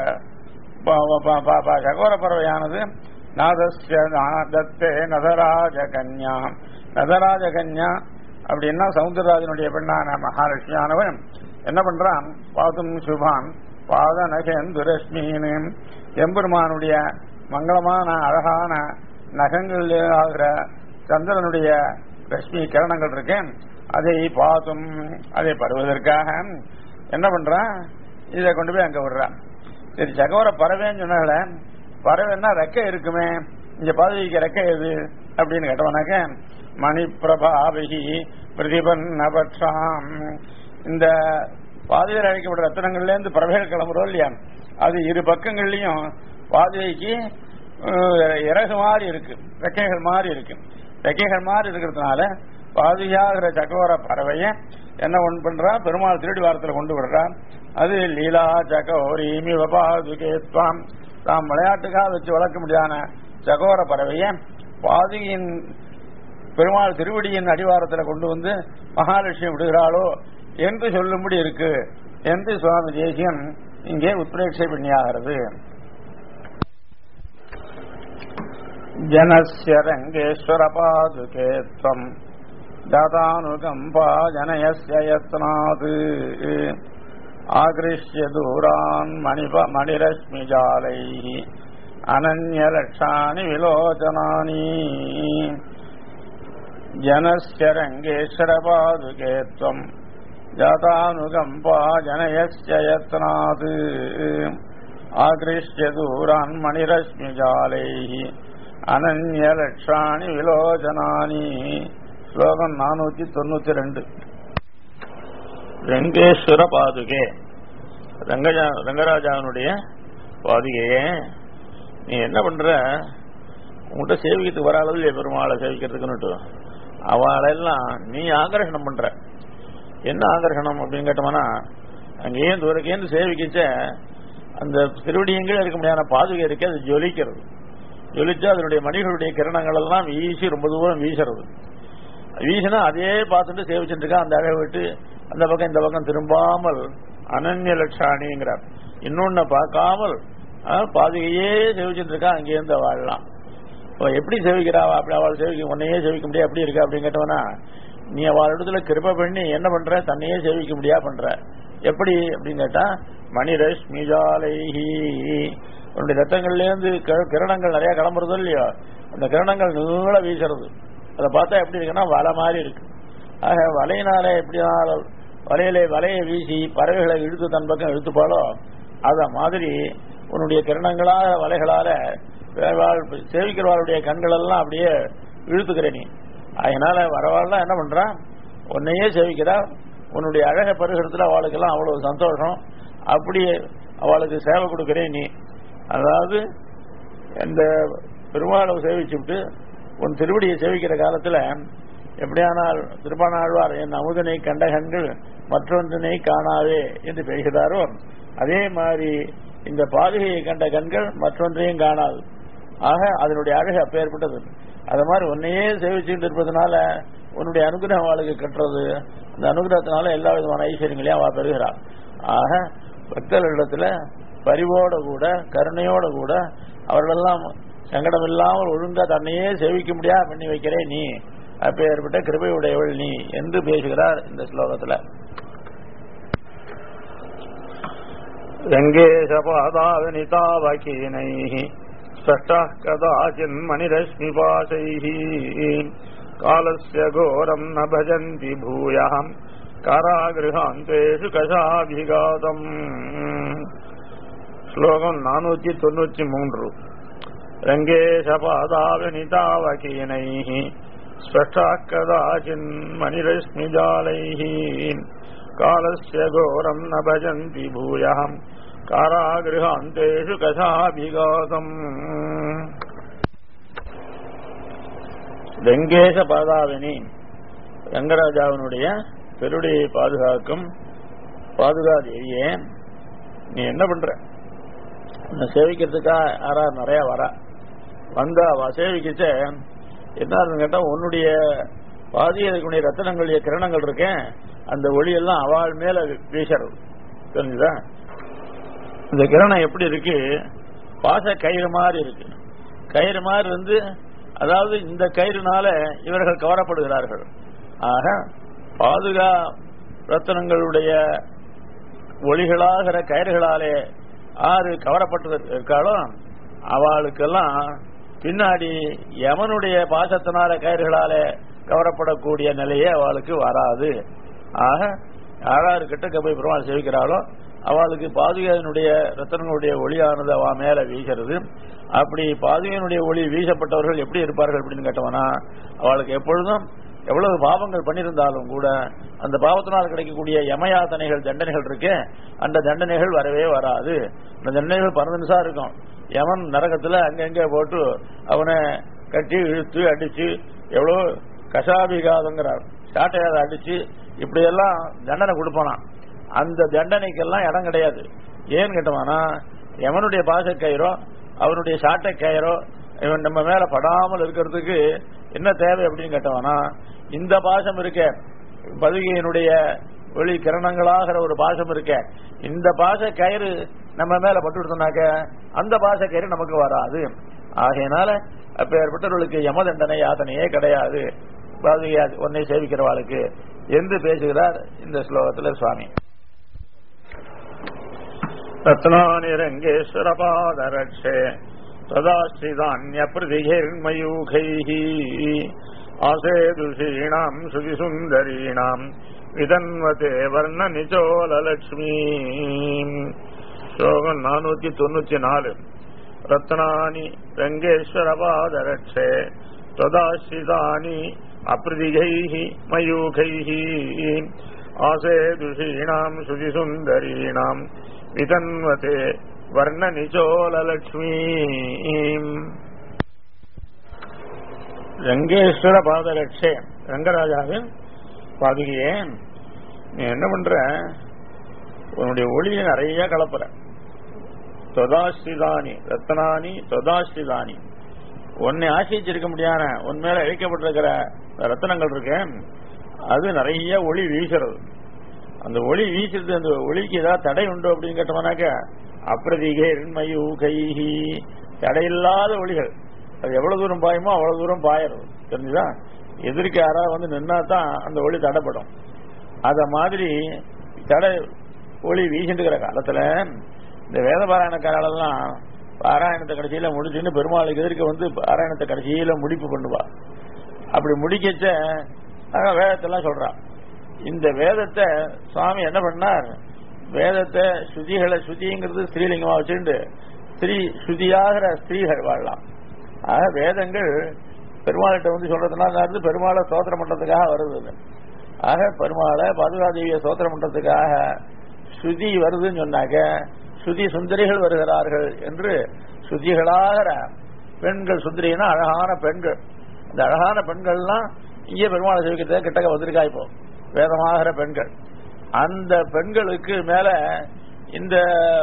ப- ப- ப- ப- சகோர பறவையானது நாதஸ்ய தத்தே நதராஜ கன்யா நதராஜ கன்யா அப்படின்னா சமுத்திரராஜனுடைய பெண்ணான மகாலட்சுமியானவன் என்ன பண்றான் பாதும் சுபான் பாத நகேந்துரஸ்மீன் எம்பெருமானுடைய மங்களமான அழகான நகங்கள் ஆகிற சந்திரனுடைய ரஷ்மி கிரணங்கள் இருக்கேன் அதை பாதும் அதை பருவதற்காக என்ன பண்றான் இதை கொண்டு போய் அங்க விடுறான் சரி சகோர பறவைன்னு சொன்னால பறவைன்னா ரெக்கை இருக்குமே இங்க பாதுகைக்கு ரெக்கை எது அப்படின்னு கேட்டவனாக்க மணிப்பிரபாபிகி பிரதிபன்னபட்சாம் இந்த பாதுகையில் அழைக்கப்பட்ட ரத்தனங்கள்ல இருந்து பறவைகள் கிளம்புறோம் இல்லையா அது இரு பக்கங்கள்லயும் பாதுகைக்கு அஹ், இறகு மாதிரி இருக்கு ரெக்கைகள் மாதிரி இருக்கு ரெக்கைகள் மாதிரி இருக்கிறதுனால பாதுகாகிற சக்கோர பறவைய என்ன ஒன்று பண்றா பெருமாள் திருடி வாரத்தில் கொண்டு விடுறா அது லீலா சகோரீமி பாதுகேத்வாம் தாம் விளையாட்டுக்காக வச்சு வளர்க்க முடியாத சகோர பறவைய பாதுகையின் பெருமாள் திருவடியின் அடிவாரத்தில் கொண்டு வந்து மகாலட்சுமி விடுகிறாளோ என்று சொல்லும்படி இருக்கு என்று சுவாமி தேசியன் இங்கே உத்பிரேட்சை பண்ணியாகிறது ஜனஸ்ய ரங்கேஸ்வர பாதுகே त्वम् दातानुकम्पा जनयस्य यत्नात् आकृष्य दूरान् मणिप मणिरश्मिजालैः अनन्यलक्षाणि विलोचनानि जनस्य रङ्गेश्वर पादुके त्वम् जातानुकम्पा जनयस्य यत्नात् आकृष्य दूरान् मणिरश्मिजालैः அனன்யலட்சாணி விலோச்சனானி ஸ்லோகம் நானூத்தி தொண்ணூத்தி ரெண்டு வெங்கேஸ்வர பாதுகே ரங்கஜா ரங்கராஜாவனுடைய பாதுகையே நீ என்ன பண்ற உங்கள்கிட்ட சேவிக்கிறதுக்கு வர அளவில் பெருமாளை சேவிக்கிறதுக்குன்னுட்டு அவளெல்லாம் நீ ஆகர்ஷணம் பண்ற என்ன ஆகர்ஷணம் அப்படின்னு கேட்டோம்னா அங்கேயே தூரக்கேந்து சேவிக்கிச்ச அந்த திருவடியங்களே இருக்க முடியாத பாதுகை இருக்கு அது ஜொலிக்கிறது ஜொலிச்சா அதனுடைய மணிகளுடைய கிரணங்கள் எல்லாம் வீசி ரொம்ப தூரம் வீசுறது வீசினா அதே பார்த்துட்டு சேவிச்சுட்டு இருக்கா அந்த அழகை விட்டு அந்த பக்கம் இந்த பக்கம் திரும்பாமல் அனன்ய லட்சாணிங்கிறார் இன்னொன்னு பார்க்காமல் பாதுகையே சேவிச்சுட்டு இருக்கா அங்கேருந்து வாழலாம் எப்படி சேவிக்கிறா அப்படி அவள் சேவிக்க உன்னையே சேவிக்க முடியாது அப்படி இருக்கா அப்படின்னு கேட்டவனா நீ அவள் இடத்துல கிருப்ப பண்ணி என்ன பண்ற தன்னையே சேவிக்க முடியா பண்ற எப்படி அப்படின்னு கேட்டா மணிரஷ்மிஜாலைஹி உன்னுடைய ரத்தங்கள்ல இருந்து கிரணங்கள் நிறைய கிளம்புறதோ இல்லையோ அந்த கிரணங்கள் நீள வீசுறது அதை பார்த்தா எப்படி இருக்குன்னா வலை மாதிரி இருக்கு ஆக வலையினால எப்படி வலையில வலையை வீசி பறவைகளை இழுத்து தன் பக்கம் இழுத்துப்பாலோ அத மாதிரி உன்னுடைய கிரணங்களால வலைகளால சேவிக்கிறவாளுடைய கண்கள் எல்லாம் அப்படியே இழுத்துக்கிற நீ அதனால வரவாள்லாம் என்ன பண்றான் உன்னையே சேவிக்கிறா உன்னுடைய அழக பருகிறதுல அவளுக்கெல்லாம் அவ்வளவு சந்தோஷம் அப்படியே அவளுக்கு சேவை கொடுக்கிறேன் நீ அதாவது இந்த பெருமாளை சேவிச்சுட்டு உன் திருவடியை சேவிக்கிற காலத்துல எப்படியானால் திருப்பானாழ்வார் என் அமுதனை கண்ட கண்கள் மற்றொன்றினை காணாதே என்று பேசுகிறாரோ அதே மாதிரி இந்த பாதுகையை கண்ட கண்கள் மற்றொன்றையும் காணாது ஆக அதனுடைய அழகு அப்பேற்பட்டது அது மாதிரி உன்னையே சேவிச்சுட்டு இருப்பதனால உன்னுடைய அனுகிரகம் அவளுக்கு கட்டுறது அந்த அனுகிரகத்தினால எல்லா விதமான ஐஸ்வர்யங்களையும் அவள் பெறுகிறாள் ஆக பக்தர்களிடத்துல பரிவோட கூட கருணையோட கூட அவர்களெல்லாம் சங்கடம் இல்லாமல் ஒழுங்கா தன்னையே சேவிக்க முடியா பண்ணி வைக்கிறேன் நீ அப்பேற்பட்ட கிருபையுடையவள் நீ என்று பேசுகிறார் இந்த ஸ்லோகத்துல ரங்கேஷபாதாவினிதாவகீனை ஸ்பஷ்டः कदाचिन्मणिरश्मिपाशैः कालस्य घोरम् न भजन्ति भूयः कारागृहान्तेषु कषाभिघातम् ஸ்லோகம் நானூத்தி தொண்ணூத்தி மூன்று ரங்கேஷபாதாவினிதாவகீனை ஸ்பஷ்டாः कदाचिन्मणिरश्मिजालैः कालस्य घोरम् न भजन्ति भूयः कारागृहान्तेषु कथाभिघातम् வெங்கேச பாதாவினி ரங்கராஜாவினுடைய பெருடையை பாதுகாக்கும் பாதுகாதேவியே நீ என்ன பண்ற உன்னை சேவிக்கிறதுக்கா யாரா நிறைய வரா வந்தா அவ சேவிக்கிச்ச என்ன கேட்டா உன்னுடைய பாதியக்கூடிய ரத்தனங்களுடைய கிரணங்கள் இருக்கேன் அந்த ஒளியெல்லாம் அவள் மேல வீசறது தெரிஞ்சுதா இந்த கிரணம் எப்படி இருக்கு பாச கயிறு மாதிரி இருக்கு கயிறு மாதிரி இருந்து அதாவது இந்த கயிறுனால இவர்கள் கவரப்படுகிறார்கள் ஆக பாதுகா ரத்தனங்களுடைய ஒளிகளாகிற கயிறுகளாலே ஆறு கவரப்பட்டு இருக்காளோ அவளுக்கெல்லாம் பின்னாடி யமனுடைய பாசத்தினால கயிறுகளாலே கவரப்படக்கூடிய நிலையே அவளுக்கு வராது ஆக யாராரு கிட்டக்க போய் பெருமாள் சேவிக்கிறாளோ அவளுக்கு பாதுகையினுடைய ரத்தனங்களுடைய ஒளியானது அவ மேல வீசுறது அப்படி பாதுகையினுடைய ஒளி வீசப்பட்டவர்கள் எப்படி இருப்பார்கள் அப்படின்னு கேட்டவனா அவளுக்கு எப்பொழுதும் எவ்வளவு பாவங்கள் பண்ணியிருந்தாலும் கூட அந்த பாவத்தினால் கிடைக்கக்கூடிய யமயாதனைகள் தண்டனைகள் இருக்கு அந்த தண்டனைகள் வரவே வராது அந்த தண்டனைகள் பன்னெண்டு நிமிஷம் இருக்கும் யமன் நரகத்துல அங்கங்க போட்டு அவனை கட்டி இழுத்து அடிச்சு எவ்வளவு கசாபிகாதங்கிறார் சாட்டையாத அடிச்சு இப்படியெல்லாம் தண்டனை கொடுப்பானாம் அந்த தண்டனைக்கெல்லாம் இடம் கிடையாது ஏன்னு கேட்டோம்னா எவனுடைய பாச கயிறோ அவனுடைய சாட்டை கயிறோ இவன் நம்ம மேல படாமல் இருக்கிறதுக்கு என்ன தேவை அப்படின்னு கேட்டவனா இந்த பாசம் இருக்க பதுகையினுடைய ஒளி கிரணங்களாகிற ஒரு பாசம் இருக்க இந்த பாச கயிறு நம்ம மேல பட்டுடுத்தோம்னாக்க அந்த பாச கயிறு நமக்கு வராது ஆகையினால அப்பேற்பட்டவர்களுக்கு யம தண்டனை யாத்தனையே கிடையாது பாதுகையா உன்னை சேவிக்கிறவாளுக்கு என்று பேசுகிறார் இந்த ஸ்லோகத்துல சுவாமி रत्नानिरङ्गेश्वरपादरक्षे तदाश्रितान्यप्रतिघैर्मयूखैः आसेदुषीणाम् श्रुतिसुन्दरीणाम् विदन्वते वर्णनिचोललक्ष्मीम् श्लोकम् नानूति தொண்ணூத்தி நாலு ரத்னானி ரங்கேஸ்வரபாதரட்சே त्वदाश्रितानि अप्रतिघैः मयूखैः आसेदुषीणाम् श्रुतिसुन्दरीणाम् वितन्वते वर्णनिचोललक्ष्मी ரங்கேஸ்வர பாதரட்சே ரங்கராஜாவின் பாதுகையே நீ என்ன பண்ற உன்னுடைய ஒளியை நிறைய கலப்புற தொதாஸ்ரிதானி ரத்னானி தொதாஸ்ரிதானி உன்னை ஆசிரிச்சிருக்க முடியாத உன் மேல இழைக்கப்பட்டிருக்கிற ரத்தனங்கள் இருக்கு அது நிறைய ஒளி வீசுறது அந்த ஒளி வீசுறது அந்த ஒளிக்கு ஏதாவது தடை உண்டு அப்படின்னு கேட்டோம்னாக்க அப்பிரதிகை எண்மையு கைஹி தடையில்லாத ஒளிகள் அது எவ்வளவு தூரம் பாயுமோ அவ்வளவு தூரம் பாயறது தெரிஞ்சுதா எதிர்க்க யாராவது வந்து நின்னா தான் அந்த ஒளி தடைப்படும் அத மாதிரி தடை ஒளி வீசிட்டு இருக்கிற காலத்துல இந்த வேத பாராயண காலெல்லாம் பாராயணத்தை கடைசியில முடிச்சுன்னு பெருமாளுக்கு எதிர்க்க வந்து பாராயணத்தை கடைசியில முடிப்பு பண்ணுவா அப்படி முடிக்கச்ச அதான் வேதத்தெல்லாம் சொல்றான் இந்த வேதத்தை சுவாமி என்ன பண்ணார் வேதத்தை ஸ்ருதிகளை ஸ்ருதிங்கிறது ஸ்ரீலிங்கமா வச்சுட்டு ஸ்ரீ ஸ்ருதியாகிற ஸ்திரீகள் வாழலாம் ஆக வேதங்கள் பெருமாள்கிட்ட வந்து சொல்றதுனால இருந்து பெருமாளை சோத்திரம் பண்றதுக்காக வருது இது. ஆக பெருமாளை பாதுகாதேவியை சோத்திரம் பண்றதுக்காக ஸ்ருதி வருதுன்னு சொன்னாக்க ஸ்ருதி சுந்தரிகள் வருகிறார்கள் என்று ஸ்ருதிகளாகிற பெண்கள் சுந்தரினா அழகான பெண்கள் அந்த அழகான பெண்கள்லாம் இங்கே பெருமாளை சேவிக்கிறதுக்கு கிட்டக்க வந்திருக்கா இப்போ வேதமாகிற பெண்கள் அந்த பெண்களுக்கு மேல இந்த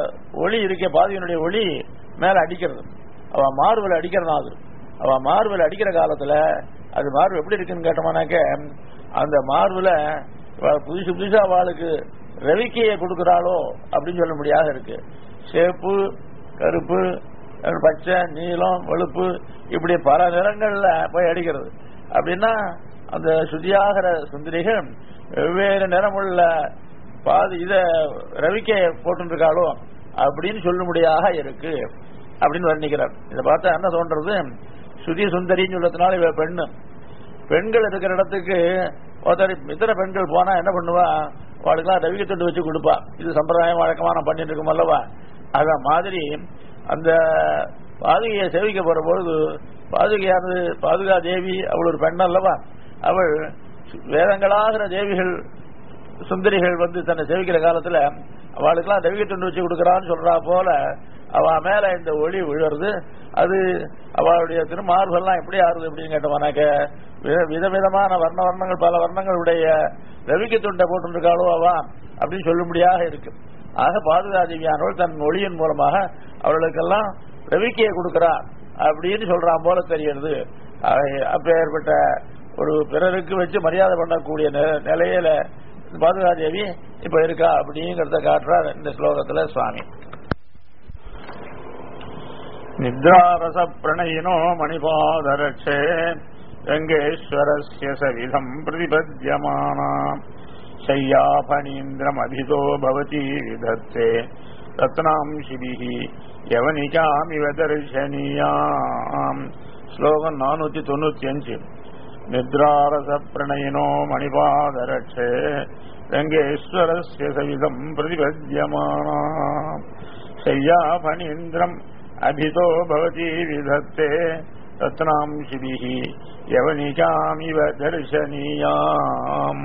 ஒளி இருக்க பாதியினுடைய ஒளி மேல அடிக்கிறது அவ மார்பில் அடிக்கிறதா அது அவ மார்பில் அடிக்கிற காலத்துல அது மார்பு எப்படி இருக்குன்னு கேட்டோம்னாக்க அந்த மார்புல புதுசு புதுசா அவளுக்கு ரவிக்கையை கொடுக்கிறாளோ அப்படின்னு சொல்ல முடியாத இருக்கு சேப்பு கருப்பு பச்சை நீலம் வெளுப்பு இப்படி பல நிறங்கள்ல போய் அடிக்கிறது அப்படின்னா அந்த சுதியாகிற சுந்தரிகள் வெவ்வேறு நிறமுள்ள பாதி இத ரவிக்கை போட்டுருக்காளோ அப்படின்னு சொல்லும்படியாக இருக்கு அப்படின்னு வர்ணிக்கிறார் இதை பார்த்தா என்ன தோன்றது சுதி சுந்தரின்னு சொல்லதுனால இவ பெண்ணு பெண்கள் இருக்கிற இடத்துக்கு ஒருத்தர் இத்தனை பெண்கள் போனா என்ன பண்ணுவா அவளுக்குலாம் ரவிக்கை தொண்டு வச்சு கொடுப்பா இது சம்பிரதாயம் வழக்கமா நான் பண்ணிட்டு இருக்கோம் அல்லவா அத மாதிரி அந்த பாதுகையை சேவிக்க போற பொழுது பாதுகையானது பாதுகா தேவி அவள் ஒரு பெண் அல்லவா அவள் வேதங்களாகிற தேவிகள் சுந்தரிகள் வந்து தன்னை சேவிக்கிற காலத்துல அவளுக்கெல்லாம் தெய்வீக தொண்டு வச்சு கொடுக்கறான்னு சொல்றா போல அவ மேல இந்த ஒளி விழுறது அது அவளுடைய திருமார்பெல்லாம் எப்படி ஆறுது அப்படின்னு கேட்டவனாக்க விதவிதமான வர்ண வர்ணங்கள் பல வர்ணங்களுடைய ரவிக்கு துண்டை போட்டுருக்காளோ அவா அப்படின்னு சொல்லும்படியாக இருக்கு ஆக பாதுகாதேவியானவள் தன் ஒளியின் மூலமாக அவர்களுக்கெல்லாம் ரவிக்கையை கொடுக்கிறார் அப்படின்னு சொல்றான் போல தெரியுது அப்பேற்பட்ட ஒரு பிறருக்கு வச்சு மரியாதை பண்ணக்கூடிய நிலையில பாதுகாதேவி இப்ப இருக்கா அப்படிங்கறத காட்டுறார் இந்த ஸ்லோகத்துல சுவாமி நித்ராரச பிரணயினோ மணிபாதரட்சே ரங்கேஸ்வரஸ்ய சவிதம் பிரதிபத்தியமானா शय्याफणीन्द्रमभितो भवती विधत्ते रत्नांशिभिः यवनिकामिव दर्शनीयाम् श्लोकम् नानूति தொண்ணூத்தி निद्रारसप्रणयिनो मणिपादरक्षे रङ्गेश्वरस्य सविधम् प्रतिपद्यमाना शय्याफणीन्द्रम् अभितो भवती विधत्ते रत्नांशिभिः यवनिकामिव दर्शनीयाम्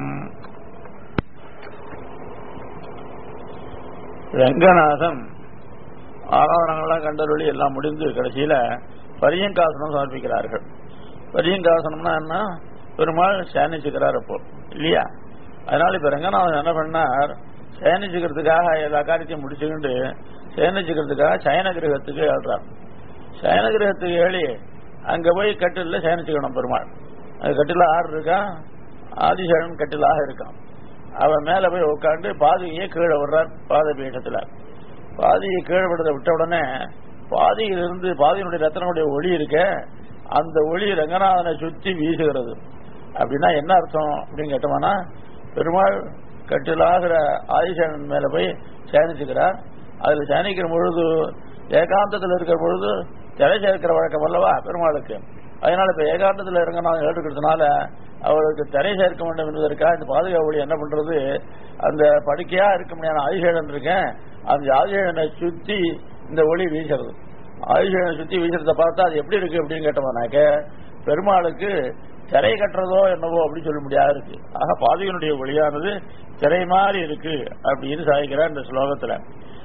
ரங்கநாதன் ஆராதனங்கள்லாம் கண்டருளி எல்லாம் முடிந்து கடைசியில பரியங்காசனம் சமர்ப்பிக்கிறார்கள் பரியங்காசனம்னா என்ன பெருமாள் சேனிச்சுக்கிறார் அப்போ இல்லையா அதனால இப்ப ரங்கநாதன் என்ன பண்ணார் சேனிச்சுக்கிறதுக்காக எல்லா காரியத்தையும் முடிச்சுக்கிட்டு சேனிச்சுக்கிறதுக்காக சயன கிரகத்துக்கு ஏழ்றார் சயன கிரகத்துக்கு ஏழி அங்க போய் கட்டில சேனிச்சுக்கணும் பெருமாள் அது கட்டில ஆறு இருக்கா ஆதிசேஷன் கட்டிலாக இருக்கான் அவன் மேல போய் உட்காந்து பாதியை கீழே விடுறார் பாத பீഠத்துல பாதியை கீழே விடுறத விட்ட உடனே பாதியிலிருந்து பாதியினுடைய ரத்தனுடைய ஒளி இருக்க அந்த ஒளி ரங்கநாதனை சுத்தி வீசுகிறது அப்படின்னா என்ன அர்த்தம் அப்படின்னு கேட்டோம்னா பெருமாள் கட்டிலாகிற ஆதிசேனன் மேல போய் சேனிச்சுக்கிறார் அதுல சேனிக்கிற பொழுது ஏகாந்தத்தில் இருக்கிற பொழுது திரை சேர்க்கிற வழக்கம் அல்லவா பெருமாளுக்கு அதனால இப்ப ஏகாந்தத்தில் இறங்கநாதன் ஏற்றுக்கிறதுனால அவருக்கு திரை சேர்க்க வேண்டும் என்பதற்காக இந்த பாதுகாவலி என்ன பண்றது அந்த படுக்கையா இருக்க முடியாத ஆதிசேடன் இருக்கேன் அந்த ஆதிசேடனை சுத்தி இந்த ஒளி வீசுறது ஆதிசேடனை சுத்தி வீசுறத பார்த்தா அது எப்படி இருக்கு அப்படின்னு கேட்டோம்னாக்க பெருமாளுக்கு திரை கட்டுறதோ என்னவோ அப்படின்னு சொல்ல முடியாது இருக்கு ஆக பாதிகனுடைய ஒளியானது திரை மாதிரி இருக்கு அப்படின்னு சாதிக்கிறார் இந்த ஸ்லோகத்துல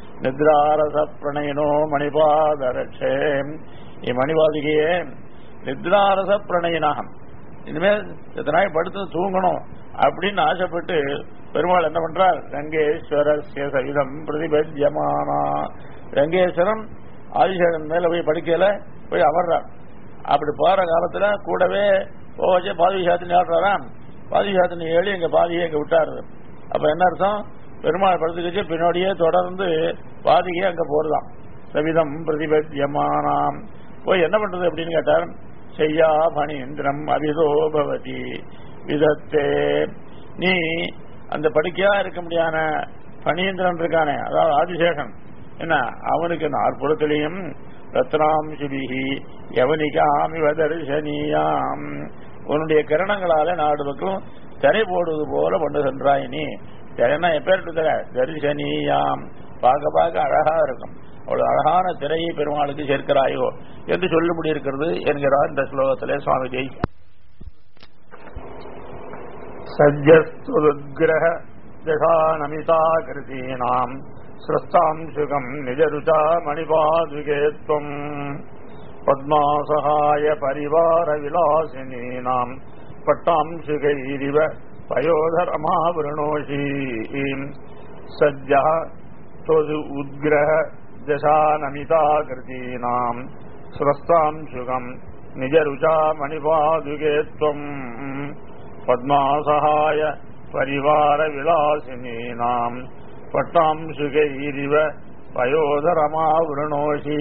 நித்ராரச பிரணயனோ மணிபாதரட்சே இம்மணிபாதிகையே நித்ராரச பிரணயினாகம் இனிமேல் எத்தனை நாள் படுத்து தூங்கணும் அப்படின்னு ஆசைப்பட்டு பெருமாள் என்ன பண்றார் ரங்கேஸ்வரஸ்ய சகிதம் பிரதிபத்தியமானா ரங்கேஸ்வரன் ஆதிசேகன் மேல போய் படுக்கையில போய் அமர்றார் அப்படி போற காலத்துல கூடவே போவச்சே பாதி சாத்தினி ஆடுறாராம் பாதி சாத்தினி ஏழி எங்க பாதியை எங்க விட்டாரு அப்ப என்ன அர்த்தம் பெருமாள் படுத்துக்கிச்சு பின்னாடியே தொடர்ந்து பாதிகை அங்க போறதாம் சவிதம் பிரதிபத்தியமானாம் போய் என்ன பண்றது அப்படின்னு கேட்டார் செய்யா பணீந்திரம் அபிதோ பவதி விதத்தே நீ அந்த படுக்கையா இருக்க முடியாத பணீந்திரன் இருக்கானே அதாவது ஆதிசேஷன் என்ன அவனுக்கு நாற்புறத்திலையும் ரத்னாம்சுபிகி யவனிகாமிவ தரிசனியாம் உன்னுடைய கிரணங்களால நாடு பக்கம் திரை போடுவது போல பண்ணுகின்றாய் நீ திரைனா எப்பேர் தரிசனியாம் பார்க்க பார்க்க அழகா இருக்கும் அவ்வளவு அழகான திரையை பெருமாளுக்கு சேர்க்கிறாயோ என்று சொல்லும்படி இருக்கிறது என்கிறார் இந்த ஸ்லோகத்திலே சுவாமி ஜெய் சஜ்ஜஸ்துகிரக ஜகானமிதா கிருதீனாம் சிரஸ்தாம் சுகம் நிஜருச்சா மணிபாதுகேத்வம் பத்மாசகாய பரிவார விலாசினீனாம் பட்டாம்சுகைரிவ பயோதரமாவிருணோஷி சஜ்ஜா தொது உத்கிரக ஜசானமிதா கிருதீனாம் சுரஸ்தாம் சுகம் நிஜருச்சா மணிபாதுகேத்வம் பத்மாசகாய பரிவார விலாசினீனாம் பட்டாம்சுகைரிவ பயோதரமாவிருணோஷி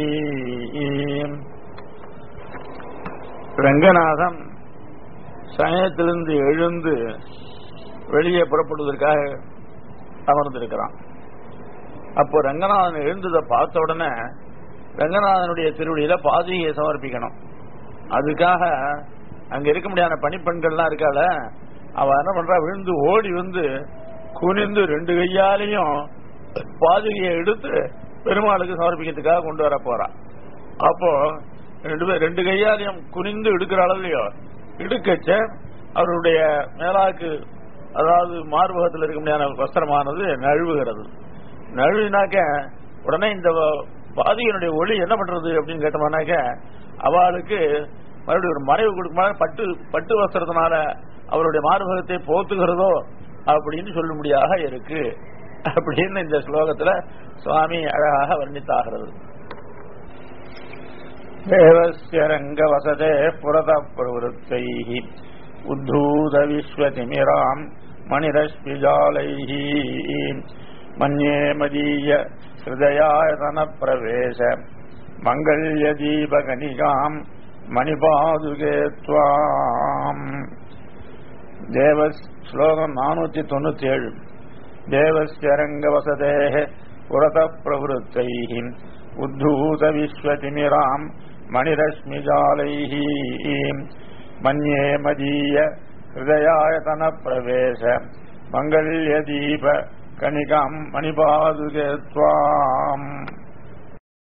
ரங்கநாதன் சமயத்திலிருந்து எழுந்து வெளியே புறப்படுவதற்காக அமர்ந்திருக்கிறான் அப்போ ரங்கநாதன் எழுந்ததை பார்த்த உடனே ரங்கநாதனுடைய திருவடியில பாதிரியை சமர்ப்பிக்கணும் அதுக்காக அங்க இருக்க முடியாத பணிப்பெண்கள்லாம் இருக்கால அவ என்ன பண்றா விழுந்து ஓடி வந்து குனிந்து ரெண்டு கையாலையும் பாதுகையை எடுத்து பெருமாளுக்கு சமர்ப்பிக்கிறதுக்காக கொண்டு வர போறா அப்போ ரெண்டு பேர் ரெண்டு கையாலையும் குனிந்து எடுக்கிற அளவுலயோ எடுக்கச்ச அவருடைய மேலாக்கு அதாவது மார்பகத்தில் இருக்க முடியாத வஸ்திரமானது நழுவுகிறது நழுவினாக்க உடனே இந்த பாதிகனுடைய ஒளி என்ன பண்றது அப்படின்னு கேட்டோம்னாக்க அவளுக்கு மறுபடியும் ஒரு மறைவு கொடுக்குமா பட்டு பட்டு வஸ்திரத்தினால அவருடைய மார்பகத்தை போத்துகிறதோ அப்படின்னு சொல்லும்படியாக இருக்கு அப்படின்னு இந்த ஸ்லோகத்துல சுவாமி அழகாக வர்ணித்தாகிறது தேவஸ்ய ரங்க வசதே புரத பிரவருத்தை உத்தூத விஸ்வதிமிராம் மணிரஸ்மிஜாலைः மன்யே மதீய ஹிருதயாயதன பிரவேச மங்கள்ய தீபகனிகாம் மணிபாதுகே துவாம் தேவ ஸ்லோகம் நானூத்தி தொண்ணூத்தி ஏழு தேவஸ்ய ரங்க வசதே புரத பிரவருத்தை உத்தூத விஸ்வதிமிராம் மணிரஸ்மிஜாலைः மன்யே மதீய ஹிருதயாயதன பிரவேச மங்கள்ய தீப கணிகாம் மணிபாதுகே துவாம்